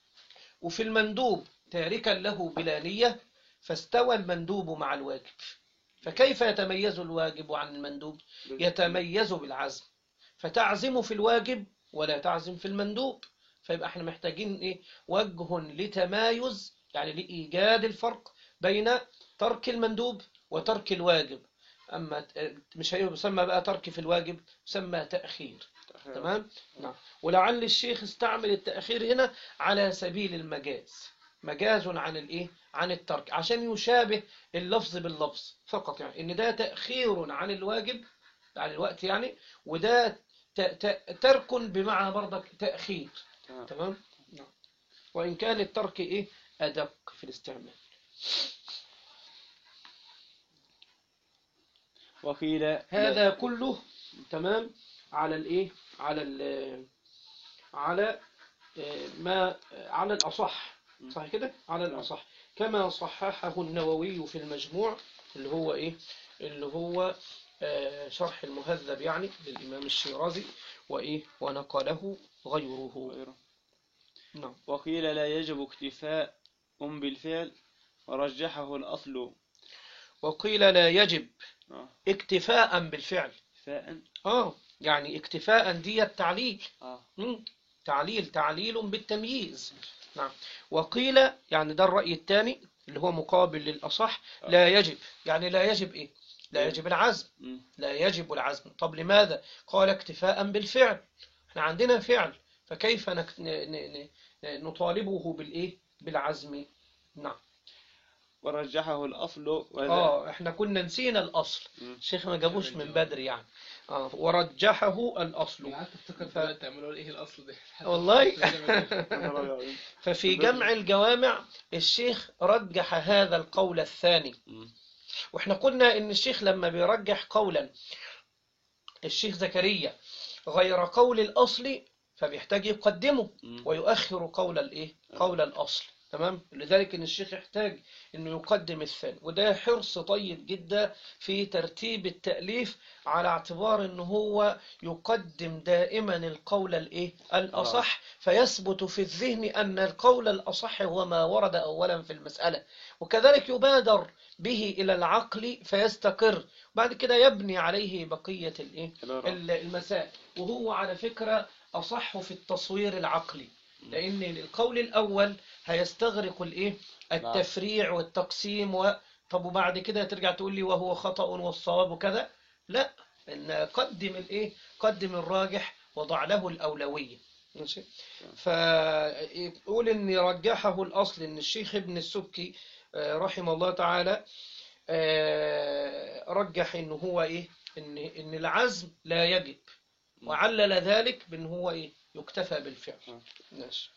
وفي المندوب تاركا له بلا نية فاستوى المندوب مع الواجب فكيف يتميز الواجب عن المندوب يتميز بالعزم فتعزم في الواجب ولا تعزم في المندوب فيبقى احنا محتاجين ايه وجه لتمايز يعني لإيجاد الفرق بين ترك المندوب وترك الواجب أما ت- مش هي يسمى بقى ترك في الواجب يسمى تأخير تمام نعم ولعل الشيخ استعمل التأخير هنا على سبيل المجاز مجاز عن الايه عن الترك عشان يشابه اللفظ باللفظ فقط يعني ان ده تأخير عن الواجب عن الوقت يعني وده ت- ت- ترك بمعنى برضك تأخير تمام. تمام نعم وإن كان الترك إيه أدق في الاستعمال وقيل هذا كله تمام على الإيه على ال على آه، ما على الأصح صح كده على الأصح كما صححه النووي في المجموع اللي هو إيه اللي هو آه، شرح المهذب يعني للإمام الشيرازي وإيه ونقله غيره غيره. نعم وقيل لا يجب اكتفاء بالفعل ورجحه الأصل وقيل لا يجب آه. اكتفاء بالفعل اكتفاء اه يعني اكتفاء دي التعليل آه. مم. تعليل تعليل بالتمييز نعم وقيل يعني ده الرأي الثاني اللي هو مقابل للأصح لا يجب يعني لا يجب ايه لا يجب العزم مم. لا يجب العزم طب لماذا قال اكتفاء بالفعل احنا عندنا فعل فكيف نك... ن... ن... ن... نطالبه بالايه بالعزم نعم ورجحه الأصل وذا اه احنا كنا نسينا الاصل مم. الشيخ ما جابوش من بدري يعني اه ورجحه الاصل انا قعدت افتكر ف- دلوقتي تعملوا ايه الاصل ده والله مم. ففي جمع الجوامع الشيخ رجح هذا القول الثاني واحنا قلنا ان الشيخ لما بيرجح قولا الشيخ زكريا غير قول الاصل فبيحتاج يقدمه مم. ويؤخر قول الايه قول الاصل تمام لذلك ان الشيخ يحتاج انه يقدم الثاني وده حرص طيب جدا في ترتيب التأليف على اعتبار ان هو يقدم دائما القول الايه الاصح فيثبت في الذهن ان القول الاصح هو ما ورد اولا في المسألة وكذلك يبادر به الى العقل فيستقر بعد كده يبني عليه بقية الايه الآراء. ال- المسائل وهو على فكرة أصح في التصوير العقلي لأن القول الأول هيستغرق الإيه التفريع والتقسيم و... طب وبعد كده ترجع تقول لي وهو خطأ والصواب وكذا لا إن قدم الإيه قدم الراجح وضع له الأولوية ماشي فيقول إن رجحه الأصل إن الشيخ ابن السبكي آه، رحمه الله تعالى آه، رجح إن هو إيه إن إن العزم لا يجب وعلل ذلك بأن هو إيه يكتفى بالفعل آه. ماشي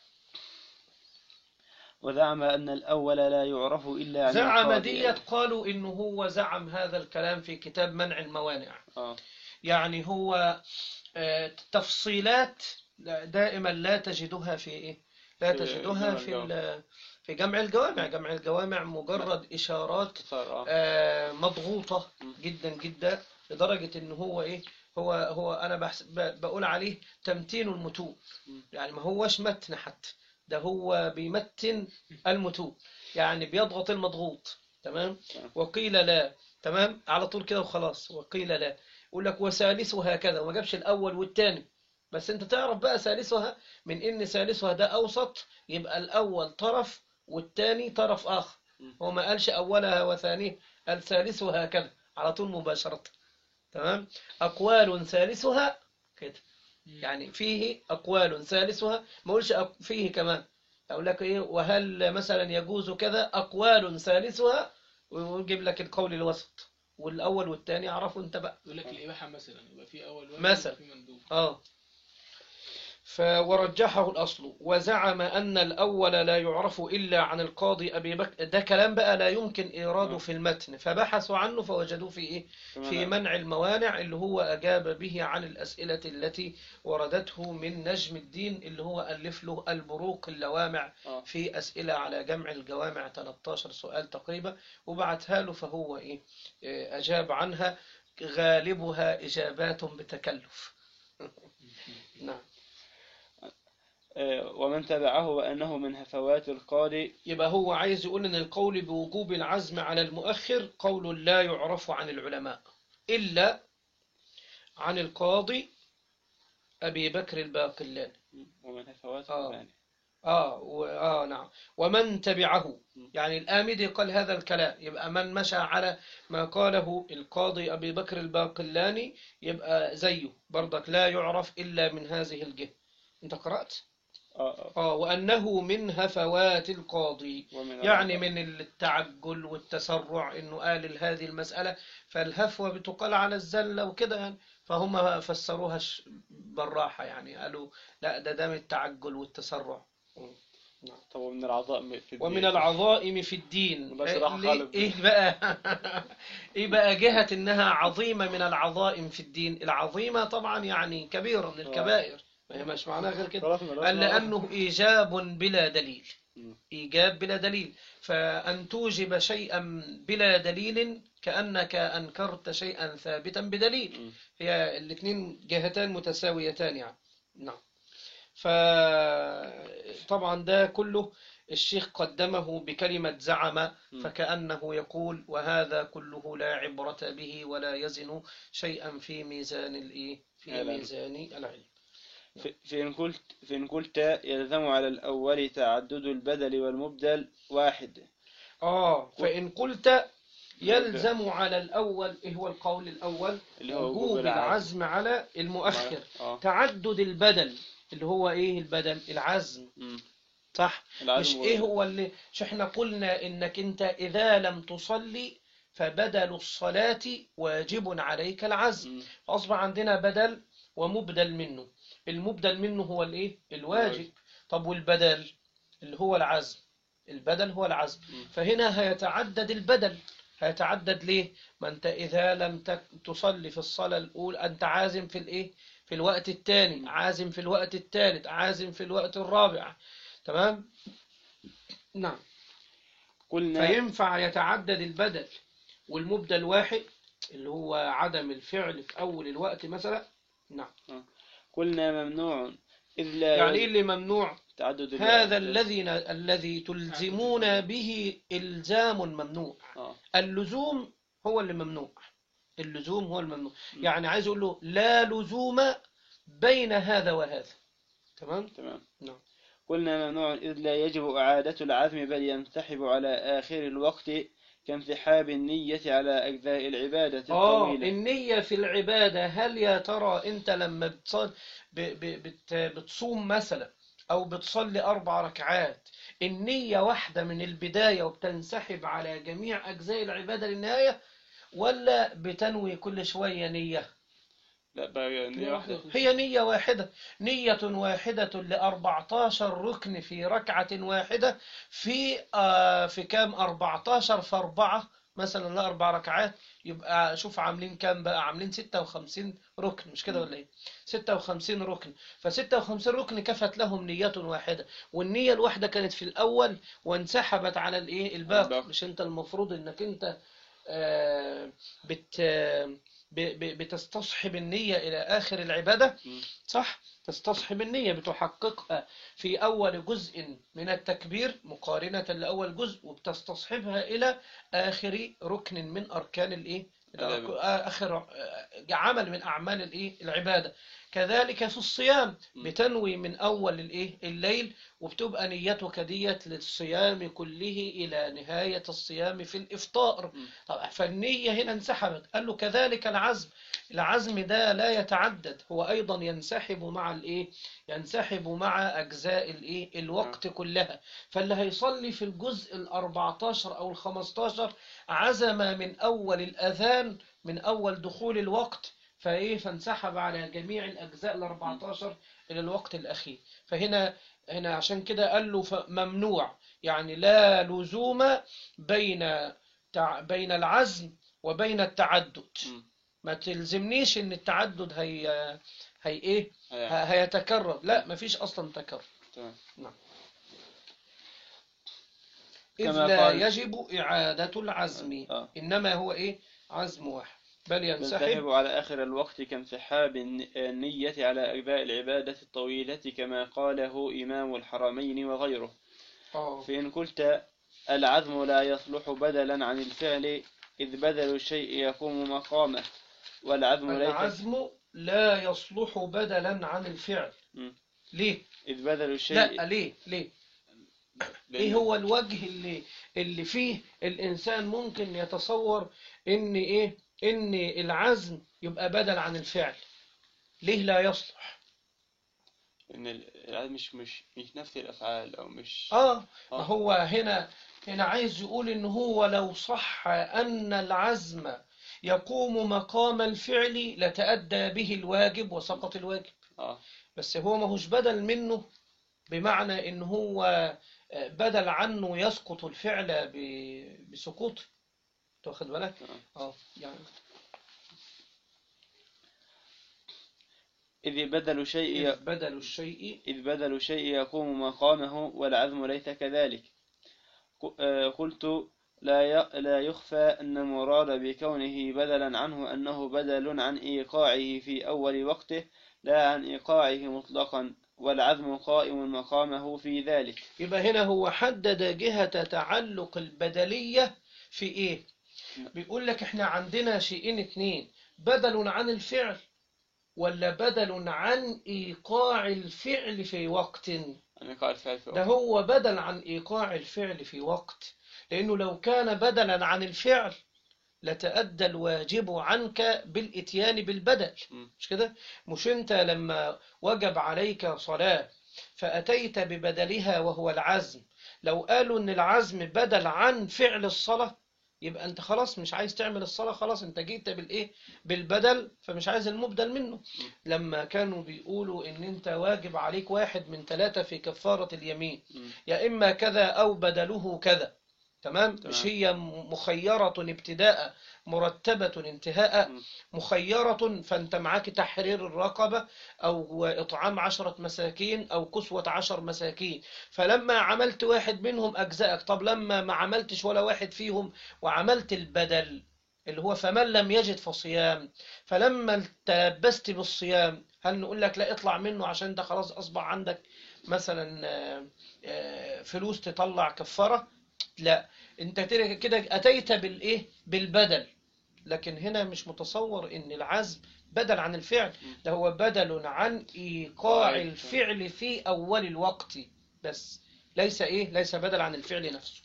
وزعم أن الأول لا يعرف إلا عن زعم القاضي. ديت قالوا إنه هو زعم هذا الكلام في كتاب منع الموانع آه. يعني هو آه، تفصيلات دائما لا تجدها في إيه لا في تجدها جمع في الجوامع. ال- في جمع الجوامع جمع الجوامع مجرد إشارات اختصار آه. آه، مضغوطة م. جدا جدا لدرجة إن هو إيه هو هو أنا بحس ب- بقول عليه تمتين المتون مم. يعني ما هوش متن حتى ده هو بيمتن المتون يعني بيضغط المضغوط تمام تمام. وقيل لا تمام على طول كده وخلاص وقيل لا يقول لك وثالثها كذا وما جابش الأول والثاني بس انت تعرف بقى ثالثها من ان ثالثها ده اوسط يبقى الاول طرف والثاني طرف اخر مم. هو ما قالش اولها وثانيها قال ثالثها كذا على طول مباشرة تمام اقوال ثالثها كده يعني فيه اقوال ثالثها ما اقولش أق- فيه كمان اقول لك ايه وهل مثلا يجوز كذا اقوال ثالثها ويجيب لك القول الوسط والاول والثاني اعرفه انت بقى يقول لك الإباحة مثلا يبقى في أول واجب مثلا. وفي مندوب آه ف ورجحه الأصل وزعم أن الأول لا يعرف إلا عن القاضي أبي بكر ده كلام بقى لا يمكن إيراده آه. في المتن فبحثوا عنه فوجدوه في إيه كمان في منع الموانع اللي هو أجاب به عن الأسئلة التي وردته من نجم الدين اللي هو ألف له البروق اللوامع آه. في أسئلة على جمع الجوامع 13 سؤال تقريبا وبعتها له فهو إيه إيه، أجاب عنها غالبها إجابات بتكلف نعم آه، ومن تبعه وأنه من هفوات القاضي يبقى هو عايز يقول ان القول بوجوب العزم على المؤخر قول لا يعرف عن العلماء إلا عن القاضي أبي بكر الباقلاني ومن هفوات آه. القاضي آه, و... آه نعم ومن تبعه م. يعني الآمدي قال هذا الكلام يبقى من مشى على ما قاله القاضي أبي بكر الباقلاني يبقى زيه برضك لا يعرف إلا من هذه الجهة أنت قرأت؟ آه آه. آه وأنه من هفوات القاضي ومن يعني العظام. من التعجل والتسرع انه قال هذه المسألة فالهفوة بتقال على الزلة وكده يعني فهم فسروها ش- بالراحة يعني قالوا لا ده ده من التعجل والتسرع طب ومن العظائم في الدين ومن العظائم في الدين والله صراحة ليه- خالد. ايه بقى ايه بقى جهة انها عظيمة من العظائم في الدين العظيمة طبعا يعني كبيرة من الكبائر ما هي مش معناها غير كده خلاص ملاش قال معنى. لأنه إيجاب بلا دليل مم. إيجاب بلا دليل فأن توجب شيئا بلا دليل كأنك أنكرت شيئا ثابتا بدليل مم. هي الاثنين جهتان متساويتان يعني نعم فطبعا ده كله الشيخ قدمه بكلمة زعم فكأنه يقول وهذا كله لا عبرة به ولا يزن شيئا في ميزان الإيه في العلم. ميزان العلم في- فإن قلت فإن قلت يلزم على الأول تعدد البدل والمبدل واحد آه فإن قلت يلزم على الأول إيه هو القول الأول اللي هو وجوب وجوب العزم. العزم على المؤخر آه. تعدد البدل اللي هو إيه البدل العزم مم. صح العزم مش هو- إيه هو اللي مش إحنا قلنا إنك أنت إذا لم تصلي فبدل الصلاة واجب عليك العزم مم. فأصبح عندنا بدل ومبدل منه المبدل منه هو الإيه الواجب طب والبدل اللي هو العزم البدل هو العزم مم. فهنا هيتعدد البدل هيتعدد ليه ما انت اذا لم تك- تصلي في الصلاة الاولى انت عازم في الايه في الوقت الثاني عازم في الوقت الثالث عازم في الوقت الرابع تمام نعم قلنا فينفع يتعدد البدل والمبدل واحد اللي هو عدم الفعل في اول الوقت مثلا نعم قلنا ممنوع إذ لا يعني ايه يجوز اللي ممنوع تعدد ال- هذا الذي الذي تلزمون به الزام ممنوع آه. اللزوم هو اللي ممنوع اللزوم هو الممنوع يعني عايز اقول له لا لزوم بين هذا وهذا تمام تمام نعم قلنا ممنوع إذ لا يجب إعادة العزم بل ينسحب على آخر الوقت كانسحاب النية على أجزاء العبادة اه الطويلة النية في العبادة هل يا ترى انت لما بتصل ب... ب... بت... بتصوم مثلا او بتصلي اربع ركعات النية واحدة من البداية وبتنسحب على جميع اجزاء العبادة للنهاية ولا بتنوي كل شوية نية لا بقى نية واحدة هي نية واحدة نية واحدة لأربعتاشر ركن في ركعة واحدة في آه في كام أربعتاشر في أربعة مثلا لا أربع ركعات يبقى شوف عاملين كام بقى عاملين ستة وخمسين ركن مش كده ولا إيه ستة وخمسين ركن فستة وخمسين ركن كفت لهم نية واحدة والنية الواحدة كانت في الأول وانسحبت على الإيه الباقي الباقي. مش أنت المفروض إنك أنت آه بت آه ب- ب- بتستصحب النية إلى آخر العبادة مم. صح تستصحب النية بتحققها في أول جزء من التكبير مقارنة لأول جزء وبتستصحبها إلى آخر ركن من أركان الإيه العبادة. آخر عمل من أعمال الإيه العبادة كذلك في الصيام مم. بتنوي من أول الإيه الليل وبتبقى نيتك ديت للصيام كله إلى نهاية الصيام في الإفطار مم. طبعا فالنية هنا انسحبت قال له كذلك العزم العزم ده لا يتعدد هو أيضا ينسحب مع الإيه ينسحب مع أجزاء الإيه الوقت كلها فاللي هيصلي في الجزء الأربعتاشر أو الخمستاشر عزم من أول الأذان من أول دخول الوقت فإيه فانسحب على جميع الأجزاء الأربعتاشر إلى الوقت الأخير فهنا هنا عشان كده قال له ف- ممنوع يعني لا لزوم بين تع- بين العزم وبين التعدد مم. ما تلزمنيش ان التعدد هي هي ايه هي- ه- هيتكرر لا مفيش اصلا تكرر تمام إذ كما لا قال- يجب إعادة العزم آه. إنما هو إيه عزم واحد بل ينسحب ينسحب على آخر الوقت كانسحاب الن- النية على أجزاء العبادة الطويلة كما قاله إمام الحرمين وغيره آه. فإن قلت العزم لا يصلح بدلا عن الفعل إذ بدل الشيء يقوم مقامه والعزم ليس العزم لا يصلح بدلا عن الفعل مم. ليه إذ بدل الشيء لا ليه ليه لأن- ايه هو الوجه اللي اللي فيه الانسان ممكن يتصور ان ايه ان العزم يبقى بدل عن الفعل ليه لا يصلح إن ال- العزم مش مش مش نفس الأفعال أو مش اه ما آه. هو هنا هنا عايز يقول ان هو لو صح ان العزم يقوم مقام الفعل لتأدى به الواجب وسقط الواجب آه بس هو ماهوش بدل منه بمعنى ان هو بدل عنه يسقط الفعل ب- بسقوطه تاخد بالك آه. اه يعني إذ بدل شيء إذ بدل الشيء إذ بدل شيء يقوم مقامه والعزم ليس كذلك ق- آه، قلت لا ي- لا يخفى أن المراد بكونه بدلا عنه أنه بدل عن إيقاعه في أول وقته لا عن إيقاعه مطلقا والعزم قائم مقامه في ذلك يبقى هنا هو حدد جهة تعلق البدلية في ايه بيقول لك احنا عندنا شيئين اتنين بدل عن الفعل ولا بدل عن ايقاع الفعل في وقت عن إيقاع الفعل في ده وقت هو بدل عن ايقاع الفعل في وقت لانه لو كان بدلا عن الفعل لتأدى الواجب عنك بالاتيان بالبدل مم. مش كده مش انت لما وجب عليك صلاة فأتيت ببدلها وهو العزم لو قالوا ان العزم بدل عن فعل الصلاة يبقى انت خلاص مش عايز تعمل الصلاة خلاص انت جيت بالايه بالبدل فمش عايز المبدل منه لما كانوا بيقولوا ان انت واجب عليك واحد من ثلاثة في كفارة اليمين مم. يا اما كذا او بدله كذا تمام تمام. مش هي مخيرة ابتداء مرتبة انتهاء مم. مخيرة فأنت معاك تحرير الرقبة أو إطعام عشرة مساكين أو كسوة عشر مساكين فلما عملت واحد منهم أجزائك طب لما ما عملتش ولا واحد فيهم وعملت البدل اللي هو فمن لم يجد فصيام فلما تلبست بالصيام هل نقول لك لا اطلع منه عشان ده خلاص أصبح عندك مثلا آه، آه، فلوس تطلع كفارة لا انت كده كده اتيت بالايه بالبدل لكن هنا مش متصور ان العزم بدل عن الفعل ده هو بدل عن ايقاع طيب. الفعل في اول الوقت بس ليس ايه ليس بدل عن الفعل نفسه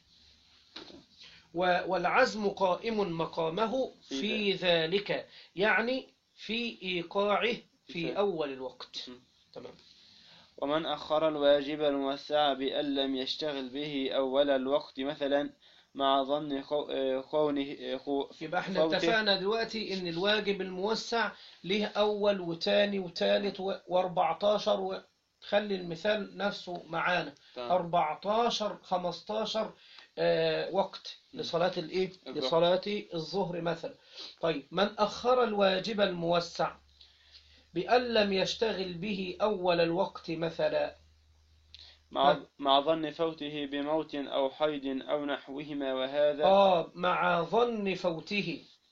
و- والعزم قائم مقامه في في ذلك يعني في ايقاعه في في اول الوقت م. تمام ومن أخر الواجب الموسع بأن لم يشتغل به أول الوقت مثلا مع ظن خو- آه، كونه آه، خو- يبقى احنا فوته. اتفقنا دلوقتي ان الواجب الموسع ليه اول وتاني وتالت و- واربعتاشر و... خلي المثال نفسه معانا تمام. 14 15 آه وقت لصلاة الايه الظهر. لصلاة الظهر مثلا طيب من أخر الواجب الموسع بأن لم يشتغل به أول الوقت مثلا مع ها. مع ظن فوته بموت أو حيض أو نحوهما وهذا آه مع ظن فوته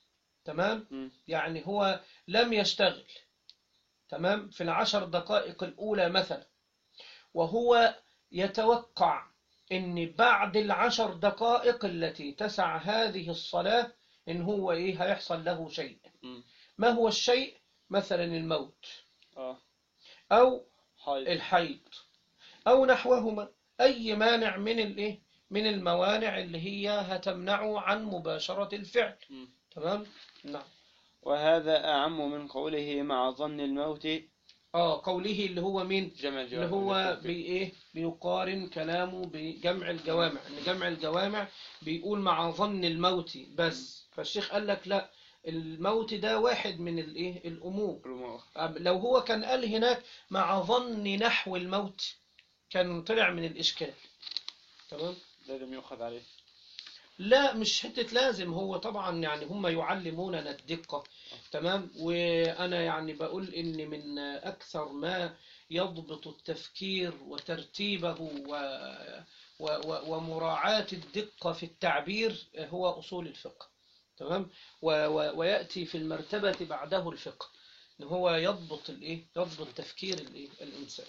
تمام مم. يعني هو لم يشتغل تمام في العشر دقائق الأولى مثلا وهو يتوقع ان بعد العشر دقائق التي تسع هذه الصلاة ان هو ايه هيحصل له شيء مم. ما هو الشيء مثلا الموت اه او حيض الحيض او نحوهما اي مانع من الايه من الموانع اللي هي هتمنعه عن مباشرة الفعل مم. تمام نعم وهذا أعم من قوله مع ظن الموت اه قوله اللي هو مين جمع اللي هو بإيه بيقارن كلامه بجمع الجوامع ان جمع الجوامع بيقول مع ظن الموت بس فالشيخ قال لك لا الموت ده واحد من الايه الامور أب- لو هو كان قال هناك مع ظن نحو الموت كان طلع من الاشكال تمام لازم يؤخذ عليه لا مش حتة لازم هو طبعا يعني هم يعلموننا الدقة تمام وأنا يعني بقول إن من أكثر ما يضبط التفكير وترتيبه و و و ومراعاة الدقة في التعبير هو أصول الفقه تمام و و ويأتي في المرتبة بعده الفقه إن هو يضبط الإيه يضبط تفكير الإيه الإنسان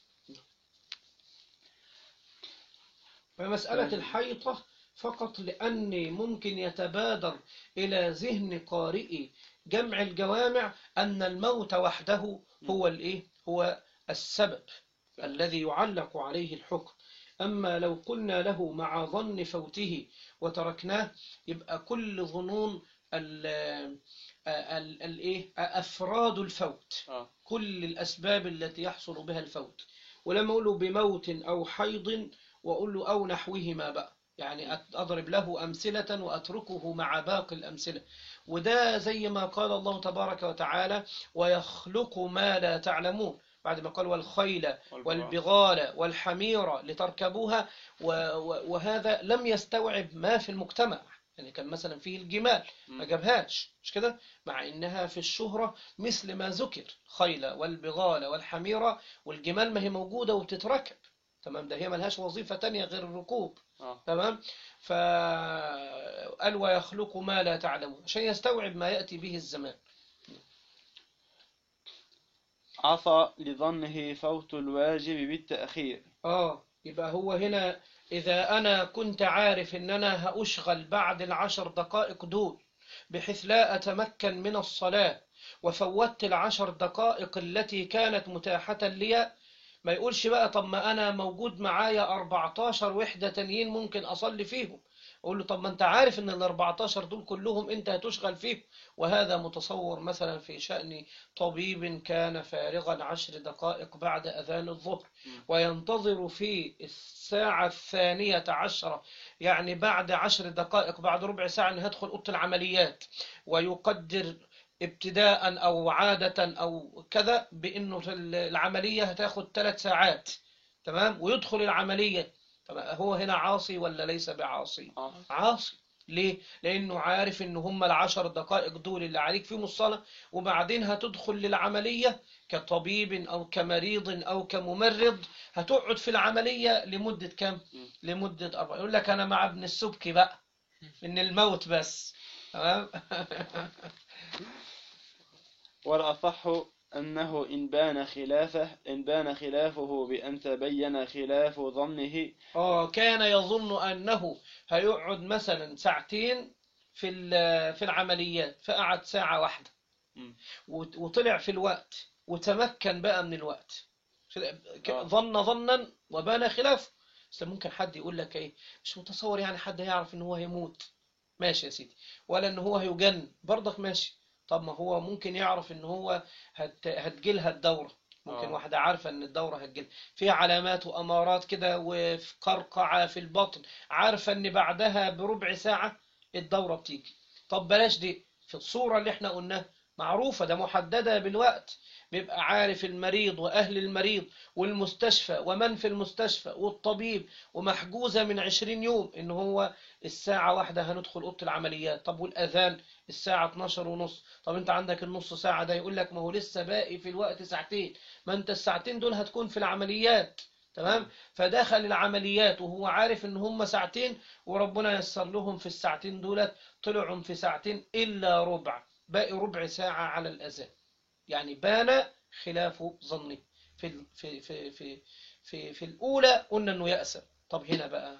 فمسألة الحيطة فقط لأن ممكن يتبادر إلى ذهن قارئ جمع الجوامع أن الموت وحده هو الإيه؟ هو السبب الذي يعلق عليه الحكم أما لو قلنا له مع ظن فوته وتركناه يبقى كل ظنون ال ال الإيه؟ أفراد الفوت اه كل الأسباب التي يحصل بها الفوت ولما أقول له بموت أو حيض وأقول له أو نحوهما بقى يعني أت- أضرب له أمثلة وأتركه مع باقي الأمثلة وده زي ما قال الله تبارك وتعالى ويخلق ما لا تعلمون بعد ما قال والخيل والبغال والحمير لتركبوها و- و- وهذا لم يستوعب ما في المجتمع يعني كان مثلا فيه الجمال ما جابهاش مش كده مع انها في الشهرة مثل ما ذكر خيل والبغال والحميرة والجمال ما هي موجودة وبتتركب تمام ده هي ملهاش وظيفة تانية غير الركوب اه تمام فقال ويخلق ما لا تعلمون عشان يستوعب ما يأتي به الزمان عصى لظنه فوت الواجب بالتأخير اه يبقى هو هنا إذا أنا كنت عارف إن أنا هأشغل بعد العشر دقائق دول بحيث لا أتمكن من الصلاة وفوتت العشر دقائق التي كانت متاحة لي ما يقولش بقى طب ما أنا موجود معايا 14 وحدة تانيين ممكن أصلي فيهم أقول له طب ما أنت عارف إن ال 14 دول كلهم أنت هتشغل فيهم وهذا متصور مثلا في شأن طبيب كان فارغا عشر دقائق بعد أذان الظهر وينتظر في الساعة الثانية عشرة يعني بعد عشر دقائق بعد ربع ساعة أن يدخل أوضة العمليات ويقدر ابتداء أو عادة أو كذا بأنه العملية هتاخد ثلاث ساعات تمام ويدخل العملية طب هو هنا عاصي ولا ليس بعاصي اه عاصي ليه؟ لأنه عارف إن هم العشر دقائق دول اللي عليك فيهم الصلاة وبعدين هتدخل للعملية كطبيب أو كمريض أو كممرض هتقعد في العملية لمدة كم؟ لمدة أربعة يقول لك أنا مع ابن السبكي بقى إن الموت بس تمام؟ والأصح أنه إن بان خلافه إن بان خلافه بأن تبين خلاف ظنه اه كان يظن أنه هيقعد مثلا ساعتين في ال- في العمليات فقعد ساعة واحدة مم. وت- وطلع في الوقت وتمكن بقى من الوقت ك- آه. ظن ظنا وبان خلافه بس ممكن حد يقول لك ايه مش متصور يعني حد هيعرف ان هو هيموت ماشي يا سيدي ولا ان هو هيجن برضك ماشي طب ما هو ممكن يعرف ان هو هت... هتجيلها الدورة ممكن آه. واحدة عارفة ان الدورة هتجيلها في علامات وامارات كده وفي قرقعة في البطن عارفة ان بعدها بربع ساعة الدورة بتيجي طب بلاش دي في الصورة اللي احنا قلناها معروفة ده محددة بالوقت بيبقى عارف المريض وأهل المريض والمستشفى ومن في المستشفى والطبيب ومحجوزة من عشرين يوم إن هو الساعة واحدة هندخل أوضة العمليات طب والأذان الساعة 12 ونص طب أنت عندك النص ساعة ده يقول لك ما هو لسه باقي في الوقت ساعتين ما أنت الساعتين دول هتكون في العمليات تمام فدخل العمليات وهو عارف ان هم ساعتين وربنا يسر لهم في الساعتين دولت طلعوا في ساعتين الا ربع باقي ربع ساعة على الاذان يعني بان خلاف ظنه في ال- في في في في, في الاولى قلنا انه يأسر طب هنا بقى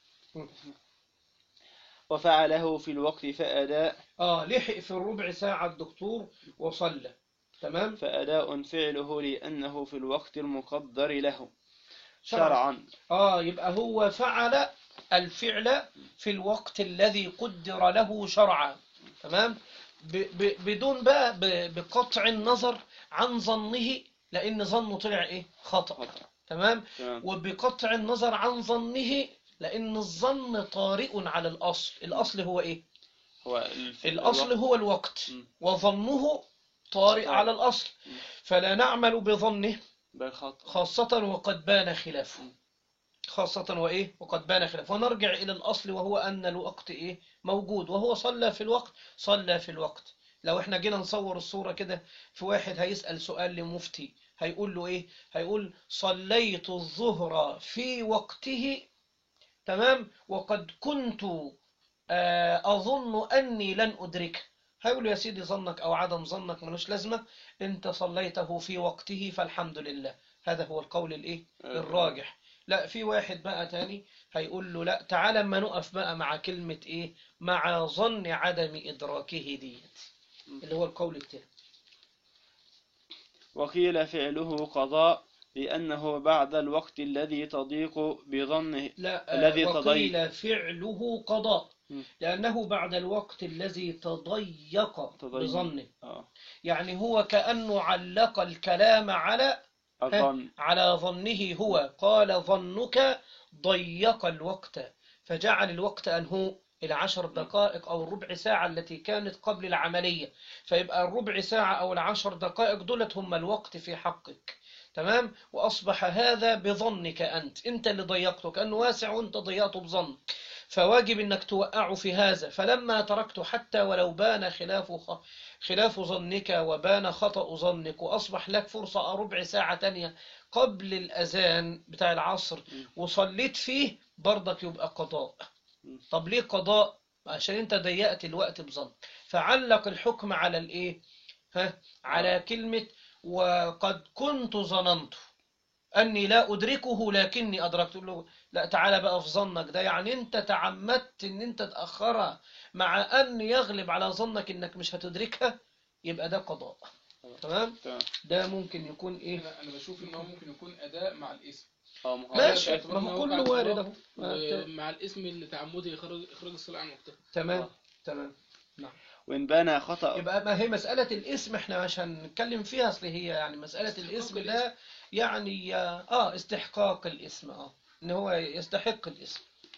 وفعله في الوقت فأداء اه لحق في الربع ساعة الدكتور وصلى تمام فأداء فعله لأنه في الوقت المقدر له شرعاً. شرعا اه يبقى هو فعل الفعل في الوقت الذي قدر له شرعا تمام ب ب بدون بقى ب بقطع النظر عن ظنه لان ظنه طلع ايه خطأ خطأ. تمام تمام وبقطع النظر عن ظنه لان الظن طارئ على الاصل الاصل هو ايه هو الف- الأصل الوقت. هو الوقت م. وظنه طارئ على الأصل م. فلا نعمل بظنه بالخطأ خاصة وقد بان خلافه م. خاصة وإيه وقد بان خلافه ونرجع إلى الأصل وهو أن الوقت إيه موجود وهو صلى في الوقت صلى في الوقت لو احنا جينا نصور الصورة كده في واحد هيسأل سؤال لمفتي هيقول له إيه هيقول صليت الظهر في وقته تمام وقد كنت آه، أظن أني لن أدركه هيقول له يا سيدي ظنك أو عدم ظنك ملوش لازمة أنت صليته في وقته فالحمد لله هذا هو القول الإيه الراجح لا في واحد بقى تاني هيقول له لا تعالى اما نقف بقى مع كلمة إيه مع ظن عدم إدراكه ديت اللي هو القول التاني وقيل فعله قضاء لأنه بعد الوقت الذي تضيق بظنه لا الذي آه، تضيق. وقيل فعله قضاء م. لأنه بعد الوقت الذي تضيق تضيق. بظنه آه. يعني هو كأنه علق الكلام على الظن على ظنه هو قال ظنك ضيق الوقت فجعل الوقت أن هو العشر دقائق أو الربع ساعة التي كانت قبل العملية فيبقى الربع ساعة أو العشر دقائق دولت هم الوقت في حقك تمام وأصبح هذا بظنك أنت أنت اللي ضيقته كأنه واسع وأنت ضيقته بظنك فواجب أنك توقعه في هذا فلما تركته حتى ولو بان خلاف خ- خلاف ظنك وبان خطأ ظنك وأصبح لك فرصة ربع ساعة تانية قبل الأذان بتاع العصر وصليت فيه برضك يبقى قضاء طب ليه قضاء عشان انت ضيقت الوقت بظن فعلق الحكم على الايه ها على كلمة وقد كنت ظننت أني لا أدركه لكني أدركت له لا تعالى بقى في ظنك ده يعني أنت تعمدت أن أنت تأخرها مع أن يغلب على ظنك أنك مش هتدركها يبقى ده قضاء تمام تمام ده ممكن يكون إيه انا انا بشوف ان هو ممكن يكون اداء مع الاسم آه، ما هو ماشي ده- ما هو كله وارد اهو مع الاسم اللي تعمده اخراج اخراج الصلاه عن وقتها تمام تمام وإن بان خطأ يبقى ما هي مسألة الاسم احنا مش هنتكلم فيها اصل هي يعني مسألة استحقاق الاسم الاسم. ده يعني اه استحقاق الاسم اه ان هو يستحق الاسم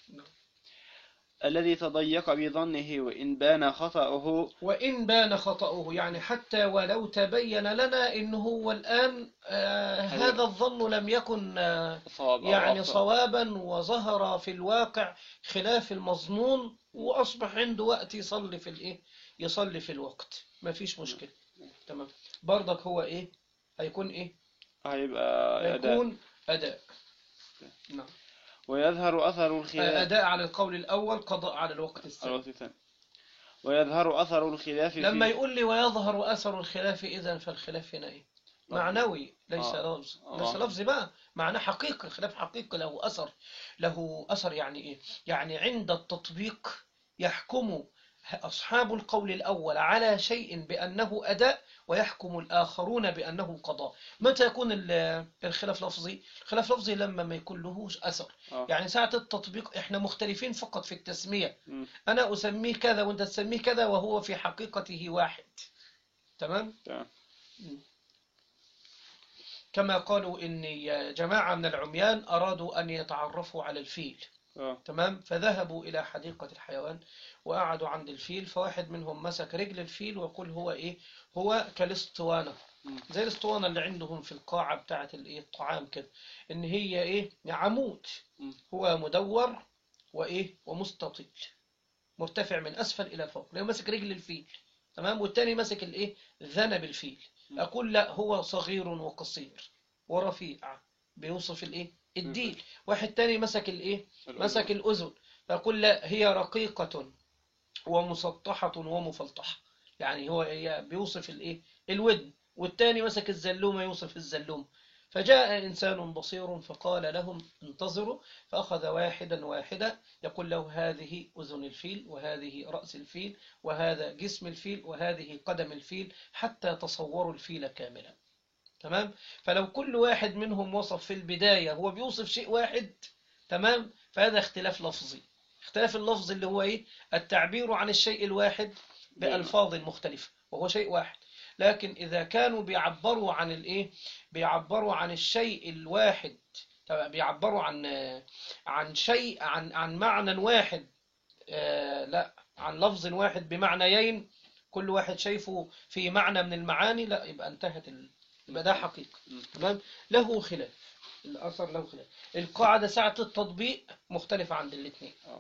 الذي تضيق بظنه وإن بان خطأه وإن بان خطأه يعني حتى ولو تبين لنا إن هو الآن آه هذا- هذا الظن لم يكن آه صواب أو يعني أخطأ. صوابا وظهر في الواقع خلاف المظنون وأصبح عنده وقت يصلي في الإيه يصلي في الوقت ما فيش مشكلة تمام برضك هو إيه هيكون إيه هيبقى أداء هيكون أداء نعم ويظهر أثر الخلاف أداء على القول الأول قضاء على الوقت الثاني الوقت الثاني. ويظهر أثر الخلاف لما في يقول لي ويظهر أثر الخلاف إذا فالخلاف هنا إيه معنوي ليس آه. لفظ آه. ليس لفظ بقى معناه حقيقي الخلاف حقيقي له أثر له أثر يعني إيه يعني عند التطبيق يحكم أصحاب القول الأول على شيء بأنه أداء ويحكم الآخرون بأنه قضاء متى يكون ال- الخلاف لفظي الخلاف لفظي لما ما يكون لهوش أثر آه. يعني ساعة التطبيق إحنا مختلفين فقط في التسمية مم. أنا أسميه كذا وأنت تسميه كذا وهو في حقيقته واحد تمام تمام. كما قالوا إن جماعة من العميان أرادوا أن يتعرفوا على الفيل آه. تمام فذهبوا إلى حديقة الحيوان وقعدوا عند الفيل فواحد منهم مسك رجل الفيل ويقول هو إيه هو كالاسطوانة مم. زي الاسطوانة اللي عندهم في القاعة بتاعة الإيه الطعام كده إن هي إيه عمود مم. هو مدور وإيه ومستطيل مرتفع من أسفل إلى فوق لو ماسك رجل الفيل تمام والتاني ماسك الإيه ذنب الفيل مم. أقول لا هو صغير وقصير ورفيع بيوصف الإيه الديل واحد تاني مسك الايه الأذن. مسك الأذن فيقول لا هي رقيقة ومسطحة ومفلطحة يعني هو هي بيوصف الايه الودن والتاني مسك الزلومة يوصف الزلوم فجاء إنسان بصير فقال لهم انتظروا فأخذ واحدا واحدا يقول له هذه أذن الفيل وهذه رأس الفيل وهذا جسم الفيل وهذه قدم الفيل حتى تصوروا الفيل كاملا تمام فلو كل واحد منهم وصف في البداية هو بيوصف شيء واحد تمام فهذا اختلاف لفظي اختلاف اللفظ اللي هو ايه التعبير عن الشيء الواحد بألفاظ مختلفة وهو شيء واحد لكن إذا كانوا بيعبروا عن الايه بيعبروا عن الشيء الواحد طبعا بيعبروا عن عن شيء عن عن معنى واحد آه لا عن لفظ واحد بمعنيين كل واحد شايفه في معنى من المعاني لا يبقى انتهت ال... يبقى ده حقيقة تمام له خلاف الأثر له خلاف القاعدة ساعة التطبيق مختلفة عند الاثنين آه.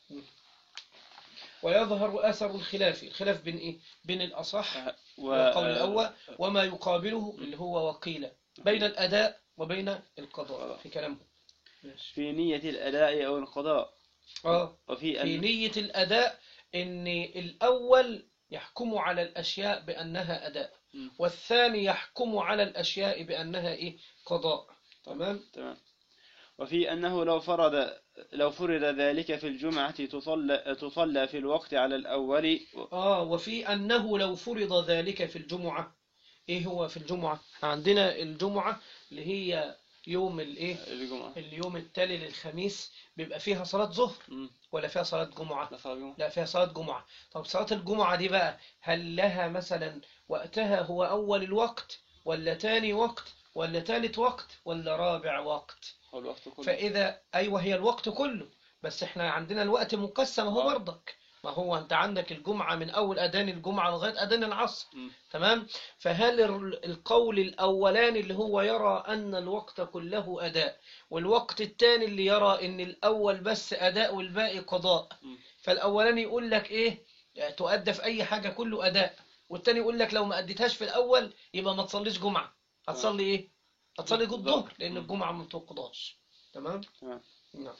ويظهر أثر الخلاف الخلاف بين إيه؟ بين الأصح و... والقول الأول وما يقابله اللي هو وقيل بين الأداء وبين القضاء في كلامه ماشي. في نية الأداء أو القضاء آه وفي في أن نية الأداء إن الأول يحكم على الأشياء بأنها أداء م. والثاني يحكم على الأشياء بأنها إيه قضاء تمام تمام وفي أنه لو فرض لو فرض ذلك في الجمعة تصلى تصلى في الوقت على الأول آه وفي أنه لو فرض ذلك في الجمعة إيه هو في الجمعة عندنا الجمعة اللي هي يوم الإيه الجمعة اليوم التالي للخميس بيبقى فيها صلاة ظهر مم. ولا فيها صلاة جمعة لا صلاة الجمعة لا فيها صلاة جمعة طب صلاة الجمعة دي بقى هل لها مثلا وقتها هو أول الوقت ولا تاني وقت ولا تالت وقت ولا رابع وقت هو الوقت كله فإذا أيوة هي الوقت كله بس احنا عندنا الوقت مقسم اهو آه. برضك ما هو انت عندك الجمعة من أول أذان الجمعة لغاية أذان العصر مم. تمام فهل ال- القول الأولاني اللي هو يرى أن الوقت كله أداء والوقت الثاني اللي يرى أن الأول بس أداء والباقي قضاء مم. فالأولاني يقول لك إيه تؤدى في أي حاجة كله أداء والتاني يقول لك لو ما أديتهاش في الأول يبقى ما تصليش جمعة هتصلي إيه هتصلي جود ظهر لأن مم. الجمعة ما بتقضاش تمام تمام نعم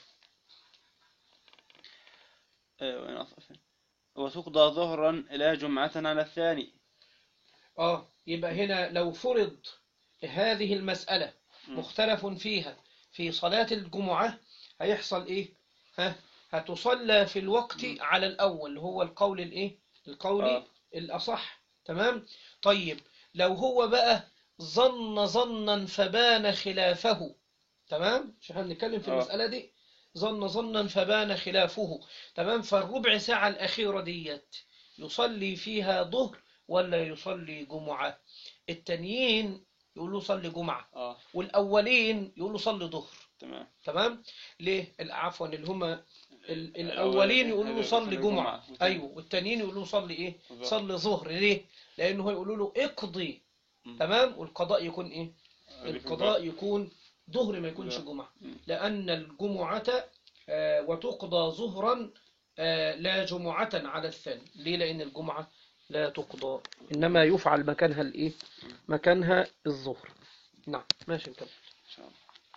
آه، وين أصف وتقضى ظهرا لا جمعة على الثاني آه يبقى هنا لو فرض هذه المسألة مم. مختلف فيها في صلاة الجمعة هيحصل إيه؟ ها؟ هتصلى في الوقت مم. على الأول اللي هو القول الإيه؟ القول آه. الأصح تمام؟ طيب لو هو بقى ظن ظنا فبان خلافه تمام؟ مش احنا بنتكلم في آه. المسألة دي ظن ظنا فبان خلافه تمام؟ فالربع ساعة الأخيرة ديت يصلي فيها ظهر ولا يصلي جمعة التانيين يقولوا صلي جمعة اه والأولين يقولوا صلي ظهر تمام تمام ليه عفوا اللي هما ال- الأول- الأولين يقولوا له الأول صلي يصلي جمعة جمعة، والتاني- أيوه والتانيين يقولوا له صلي إيه الظهر. صلي ظهر ليه لأنه يقولوا له اقضي مم. تمام والقضاء يكون إيه اللي في القضاء يكون ظهر ما يكونش لا. جمعة مم. لأن الجمعة آه، وتقضى ظهرا آه، لا جمعة على الثاني ليه لأن الجمعة لا تقضى إنما يفعل مكانها الإيه مكانها الظهر نعم ماشي نكمل إن شاء الله.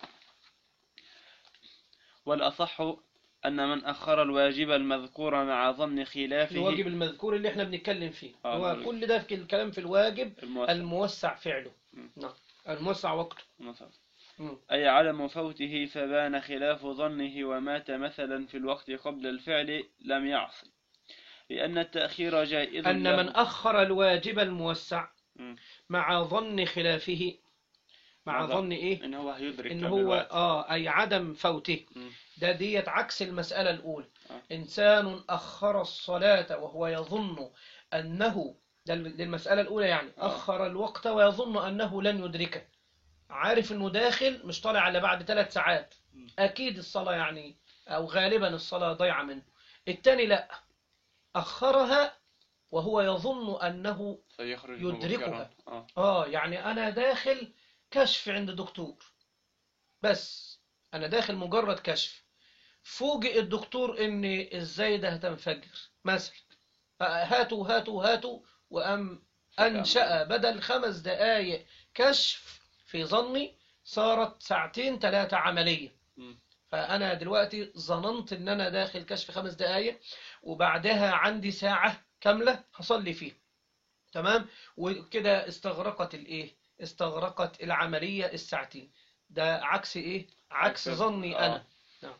والأصح أن من أخر الواجب المذكور مع ظن خلافه الواجب المذكور اللي احنا بنتكلم فيه آه، هو نعم. كل ده في الكلام في الواجب الموسع الموسع فعله مم. نعم الموسع وقته مثلا مم. أي عدم فوته فبان خلاف ظنه ومات مثلا في الوقت قبل الفعل لم يعصي لأن التأخير جائز أن له. من أخر الواجب الموسع مم. مع ظن خلافه مع مع ظن إيه إن هو هيدرك إن قبل هو الوقت. آه أي عدم فوته مم. ده ديت عكس المسألة الأولى آه. إنسان أخر الصلاة وهو يظن أنه ده للمسألة الأولى يعني آه. أخر الوقت ويظن أنه لن يدركه عارف أنه داخل مش طالع على بعد ثلاث ساعات مم. أكيد الصلاة يعني أو غالبا الصلاة ضيعة منه التاني لا أخرها وهو يظن أنه سيخرج يدركها. مبكرا. آه. آه يعني أنا داخل كشف عند دكتور بس أنا داخل مجرد كشف فوجئ الدكتور إن إزاي ده هتنفجر مثلا هاتوا هاتوا هاتوا وأم أنشأ بدل خمس دقايق كشف في ظني صارت ساعتين ثلاثة عملية مم. فأنا دلوقتي ظننت إن أنا داخل كشف خمس دقايق وبعدها عندي ساعة كاملة هصلي فيها تمام وكده استغرقت الإيه استغرقت العملية الساعتين ده عكس إيه عكس عكس- ظني آه. أنا نعم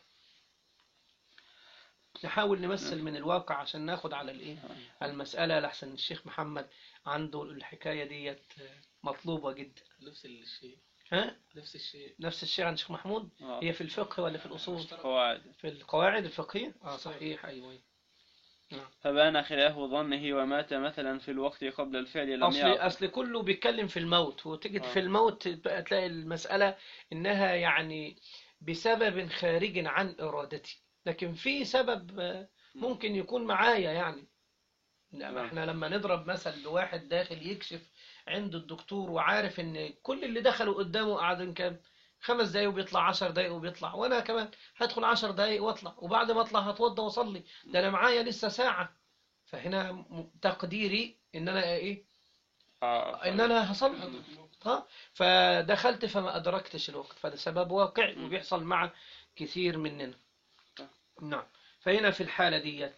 نحاول نمثل من الواقع عشان ناخد على الإيه على المسألة لحسن الشيخ محمد عنده الحكاية ديت مطلوبة جدا نفس الشيء ها نفس الشيء نفس الشيء عند الشيخ محمود آه. هي في الفقه ولا في الأصول قواعد في القواعد الفقهية اه صحيح أيوة نعم فبان خلاف ظنه ومات مثلا في الوقت قبل الفعل لم أصل يعقل أصل كله بيتكلم في الموت وتجد آه. في الموت بقى تلاقي المسألة إنها يعني بسبب خارج عن إرادتي لكن في سبب آه، ممكن يكون معايا يعني لا، ما نعم. احنا لما نضرب مثل لواحد داخل يكشف عند الدكتور وعارف ان كل اللي دخلوا قدامه قاعدين كام خمس دقايق وبيطلع عشر دقايق وبيطلع وانا كمان هدخل عشر دقايق واطلع وبعد ما اطلع هتوضى واصلي ده انا معايا لسه ساعة فهنا م- تقديري ان انا ايه آه. ان انا هصلي ها فدخلت فما ادركتش الوقت فده سبب واقعي وبيحصل مع كثير مننا نعم فهنا في الحالة ديت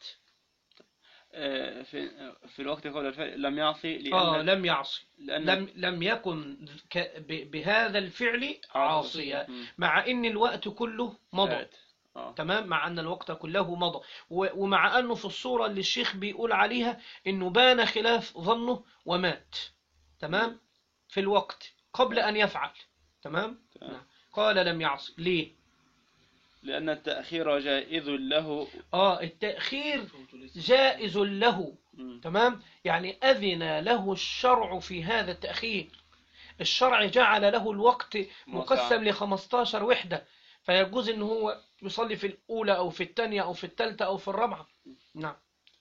آه، في في الوقت قبل الفعل لم يعصي لأن اه لم يعصي لأن لم لم يكن ك- ب- بهذا الفعل عاصيا مم. مع ان الوقت كله مضى فات. آه. تمام مع ان الوقت كله مضى و- ومع انه في الصورة اللي الشيخ بيقول عليها انه بان خلاف ظنه ومات تمام في الوقت قبل ان يفعل تمام تمام. نعم. قال لم يعصي ليه لأن التأخير جائز له اه التأخير جائز له مم. تمام يعني أذن له الشرع في هذا التأخير الشرع جعل له الوقت مقسم ل 15 وحدة فيجوز ان هو يصلي في الأولى أو في الثانية أو في الثالثة أو في الرابعة نعم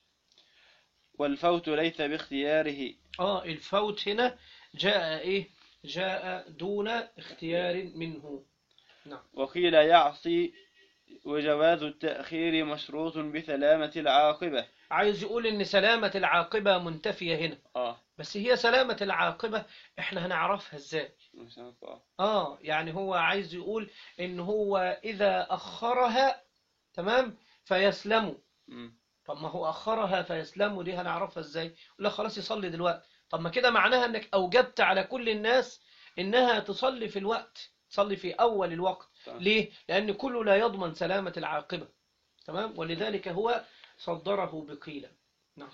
والفوت ليس باختياره اه الفوت هنا جاء ايه جاء دون اختيار منه وقيل يعصي وجواز التأخير مشروط بسلامة العاقبة عايز يقول ان سلامة العاقبة منتفية هنا آه بس هي سلامة العاقبة احنا هنعرفها ازاي مش عارف، آه. اه يعني هو عايز يقول ان هو اذا اخرها تمام فيسلم مم. طب ما هو اخرها فيسلم دي هنعرفها ازاي لا خلاص يصلي دلوقتي طب ما كده معناها انك اوجبت على كل الناس انها تصلي في الوقت تصلي في اول الوقت تمام. ليه لان كله لا يضمن سلامة العاقبة تمام ولذلك هو صدره بقيل نعم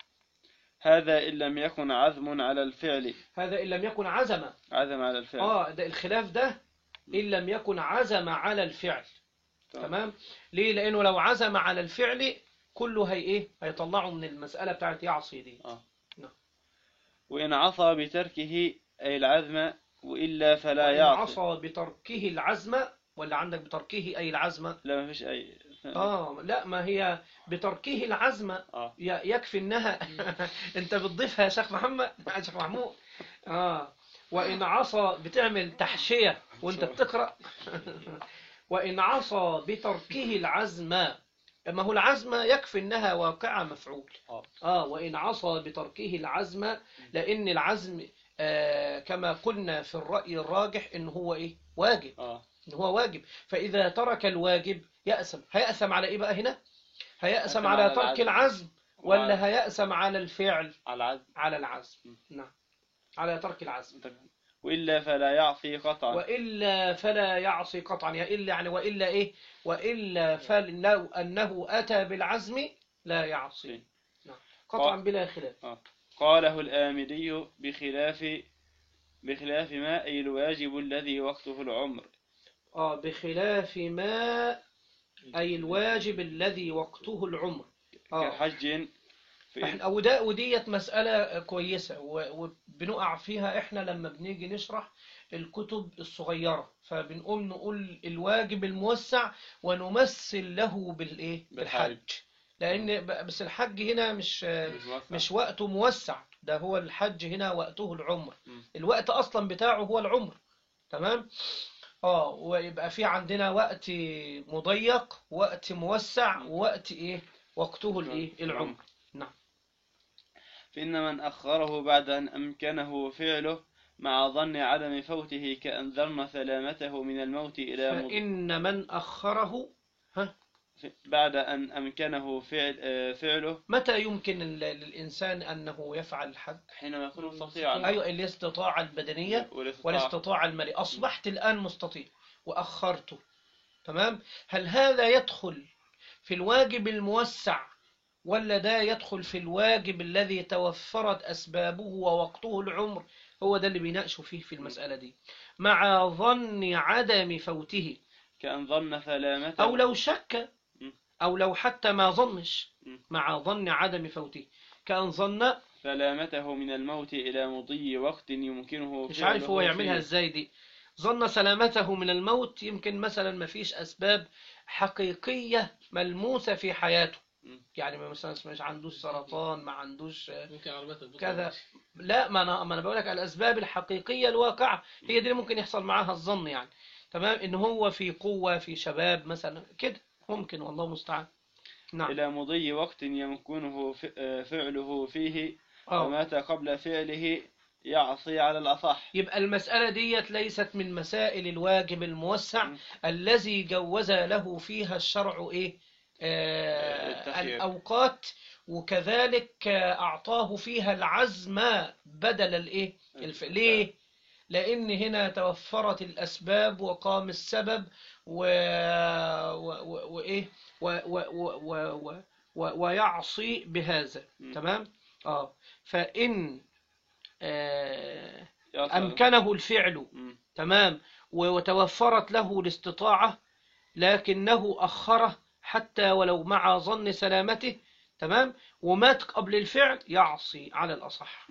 هذا إن لم يكن عزم على الفعل هذا ان لم يكن عزم عزم على الفعل اه ده الخلاف ده ان لم يكن عزم على الفعل تمام ليه لانه لو عزم على الفعل كله هي ايه هيطلعه من المسألة بتاعت يعصي دي وإن عصى بتركه أي العزم وإلا فلا وإن يعصي عصى بتركه العزم ولا عندك بتركه أي العزم لا ما فيش أي آه لا ما هي بتركه العزم آه. ي- يكفي إنها أنت بتضيفها يا شيخ محمد يا شيخ محمود آه وإن عصى بتعمل تحشية وأنت بتقرأ وإن عصى بتركه العزم ما هو العزم يكفي إنها واقعة مفعول آه. آه وإن عصى بتركه العزم لأن العزم آه كما قلنا في الرأي الراجح إن هو إيه واجب آه إن هو واجب فإذا ترك الواجب يأسم هيأسم على إيه بقى هنا هيأسم يأسم على على ترك العزم. العزم ولا وعلى- هيأسم على الفعل على العزم على العزم نعم على ترك العزم وإلا فلا يعصي قطعا وإلا فلا يعصي قطعا يا إلا يعني وإلا إيه وإلا فلو أنه أتى بالعزم لا يعصي نعم. قطعا بلا خلاف قاله الآمدي بخلاف بخلاف ما أي الواجب الذي وقته العمر آه بخلاف ما أي الواجب الذي وقته العمر آه. كحج في احنا وده وديت مسألة كويسة و- وبنقع فيها احنا لما بنيجي نشرح الكتب الصغيرة فبنقوم نقول الواجب الموسع ونمثل له بالايه بالحج. بالحج لان ب- بس الحج هنا مش مش موسع. مش وقته موسع ده هو الحج هنا وقته العمر مم. الوقت اصلا بتاعه هو العمر تمام اه ويبقى في عندنا وقت مضيق وقت موسع ووقت ايه وقته الايه العمر فإن من أخره بعد أن أمكنه فعله مع ظن عدم فوته كأنذرن سلامته من الموت إلى مض... فإن من أخره بعد أن أمكنه فعل آه، فعله متى يمكن ال- للإنسان أنه يفعل الحج حينما يكون مستطيعا أيوة الاستطاعة البدنية والاستطاعة والاستطاعة المالية أصبحت الآن مستطيع وأخرته تمام هل هذا يدخل في الواجب الموسع ولا ده يدخل في الواجب الذي توفرت أسبابه ووقته العمر هو ده اللي بيناقشوا فيه في المسألة دي مع ظن عدم فوته كأن ظن سلامته أو لو شك م. أو لو حتى ما ظنش م. مع ظن عدم فوته كأن ظن سلامته من الموت إلى مضي وقت يمكنه مش عارف فعله هو يعملها فيه. ازاي دي ظن سلامته من الموت يمكن مثلا ما فيش أسباب حقيقية ملموسة في حياته م. يعني ما مثلا مش عندوش سرطان ما عندوش ممكن عربيتك بتطلع كذا. ماشي. لا ما انا ما انا بقول لك على الاسباب الحقيقيه الواقعه هي دي اللي ممكن يحصل معاها الظن يعني تمام ان هو في قوه في شباب مثلا كده ممكن والله المستعان نعم إلى مضي وقت يمكنه ف- آه، فعله فيه اه ومات قبل فعله يعصي على الأصح يبقى المسألة ديت ليست من مسائل الواجب الموسع م. الذي جوز له فيها الشرع إيه آه التخيير. الأوقات وكذلك آه، أعطاه فيها العزم بدل الإيه الف... ليه لأن هنا توفرت الأسباب وقام السبب و... و... و... وإيه و... و... و... و... و... ويعصي بهذا م. تمام آه فإن آه يعصي على- أمكنه الفعل م. تمام وتوفرت له الاستطاعة لكنه أخره حتى ولو مع ظن سلامته تمام ومات قبل الفعل يعصي على الأصح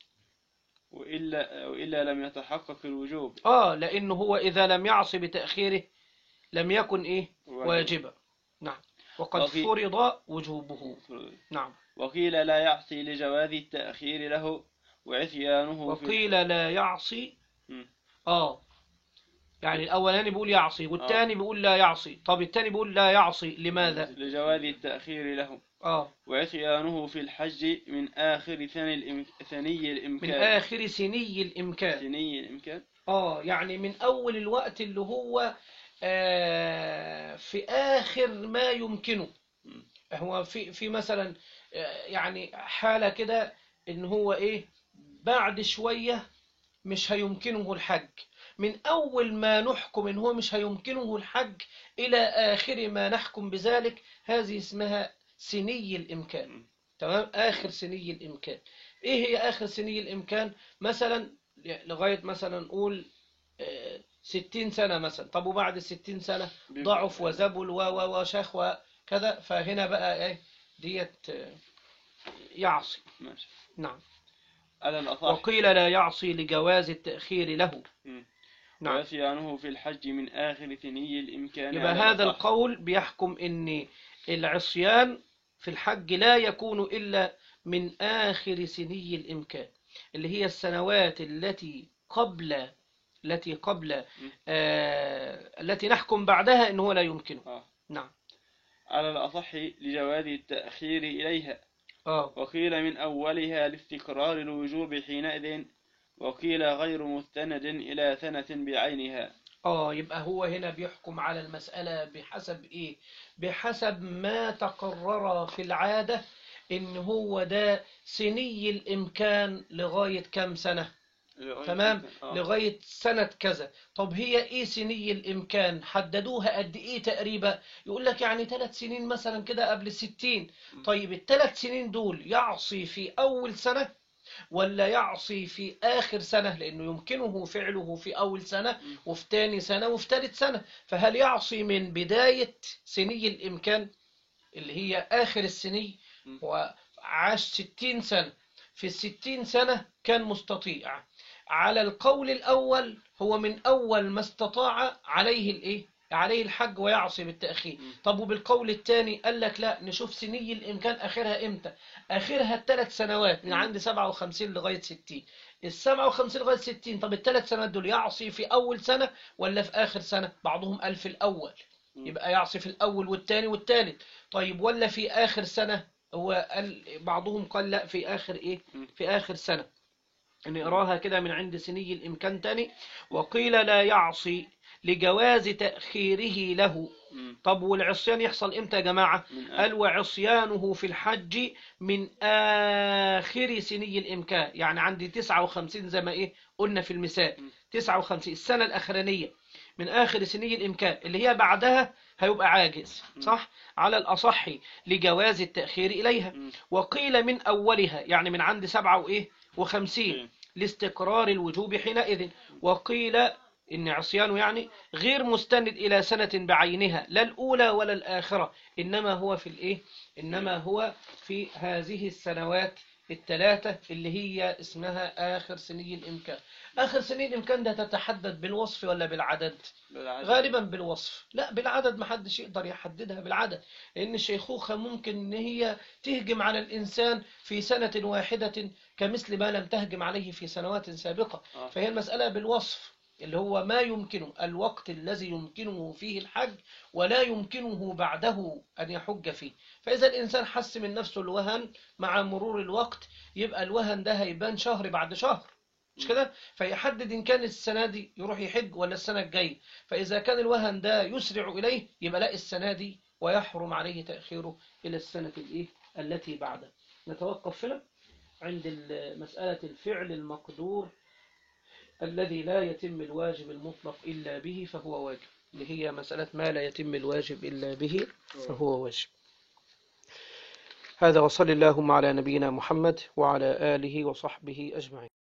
وإلا, وإلا لم يتحقق الوجوب آه لأنه هو إذا لم يعصي بتأخيره لم يكن إيه واجبا نعم وقد وفي- فرض وجوبه نعم وقيل لا يعصي لجواز التأخير له وعصيانه في وقيل لا يعصي م. آه يعني الأولاني بيقول يعصي والتاني بيقول لا يعصي طب التاني بيقول لا يعصي لماذا لجواز التأخير له آه وعصيانه في الحج من آخر ثاني الإم... ثني من الإمكان آخر سني الإمكان ثني الإمكان آه يعني من أول الوقت اللي هو آه في آخر ما يمكنه م. هو في في مثلا آه، يعني حالة كده إن هو إيه بعد شوية مش هيمكنه الحج من أول ما نحكم إن هو مش هيمكنه الحج إلى آخر ما نحكم بذلك هذه اسمها سني الإمكان م. تمام آخر سني الإمكان إيه هي آخر سني الإمكان مثلا لغاية مثلا نقول آه، ستين سنة مثلا طب وبعد الستين سنة ضعف وزبل و و وشيخ وكذا فهنا بقى إيه ديت آه، يعصي ماشي نعم على الأصح وقيل لا يعصي لجواز التأخير له م. نعم وعصيانه في الحج من آخر ثني الإمكان يبقى على هذا الأصح. القول بيحكم ان العصيان في الحج لا يكون إلا من آخر سني الإمكان اللي هي السنوات التي قبل التي قبل آه التي نحكم بعدها إنه لا يمكنه آه. نعم على الأصح لجواز التأخير إليها آه وقيل من أولها لاستقرار الوجوب حينئذ وقيل غير مستند إلى سنة بعينها آه يبقى هو هنا بيحكم على المسألة بحسب إيه بحسب ما تقرر في العادة إن هو ده سني الإمكان لغاية كم سنة تمام آه. لغاية سنة كذا طب هي ايه سني الامكان حددوها قد ايه تقريبا يقول لك يعني ثلاث سنين مثلا كده قبل الستين طيب الثلاث سنين دول يعصي في اول سنة ولا يعصي في اخر سنة لانه يمكنه فعله في اول سنة وفي تاني سنة وفي ثالث سنة فهل يعصي من بداية سني الامكان اللي هي اخر السني م. وعاش ستين سنة في الستين سنة كان مستطيع على القول الأول هو من أول ما استطاع عليه الإيه؟ عليه الحج ويعصي بالتأخير م. طب وبالقول الثاني قال لك لا نشوف سني الإمكان آخرها إمتى آخرها الثلاث سنوات من م. عند 57 لغاية 60 ال 57 لغاية 60 طب الثلاث سنوات دول يعصي في أول سنة ولا في آخر سنة بعضهم قال في الأول م. يبقى يعصي في الأول والثاني والثالث طيب ولا في آخر سنة هو قال بعضهم قال لا في آخر إيه م. في آخر سنة نقراها كده من عند سني الإمكان تاني وقيل لا يعصي لجواز تأخيره له مم. طب والعصيان يحصل امتى يا جماعة من قال وعصيانه في الحج من آخر سني الإمكان يعني عندي 59 زي ما إيه قلنا في المثال م. 59 السنة الأخرانية من آخر سني الإمكان اللي هي بعدها هيبقى عاجز م. صح على الأصح لجواز التأخير إليها مم. وقيل من أولها يعني من عند سبعة وإيه وخمسين مم. لاستقرار الوجوب حينئذ وقيل إن عصيانه يعني غير مستند إلى سنة بعينها لا الأولى ولا الآخرة إنما هو في الإيه إنما هو في هذه السنوات الثلاثة اللي هي اسمها آخر سني الإمكان آخر سني الإمكان ده تتحدد بالوصف ولا بالعدد بالعدد. غالبا بالوصف لا بالعدد ما حدش يقدر يحددها بالعدد لأن الشيخوخة ممكن إن هي تهجم على الإنسان في سنة واحدة كمثل ما لم تهجم عليه في سنوات سابقة آه. فهي المسألة بالوصف اللي هو ما يمكنه الوقت الذي يمكنه فيه الحج ولا يمكنه بعده أن يحج فيه فإذا الإنسان حس من نفسه الوهن مع مرور الوقت يبقى الوهن ده هيبان شهر بعد شهر مش كده فيحدد إن كان السنة دي يروح يحج ولا السنة الجاية فإذا كان الوهن ده يسرع إليه يبقى لا السنة دي ويحرم عليه تأخيره إلى السنة الإيه التي بعدها نتوقف هنا عند ال- مسألة الفعل المقدور الذي لا يتم الواجب المطلق إلا به فهو واجب اللي هي مسألة ما لا يتم الواجب إلا به فهو واجب هذا وصل اللهم على نبينا محمد وعلى آله وصحبه أجمعين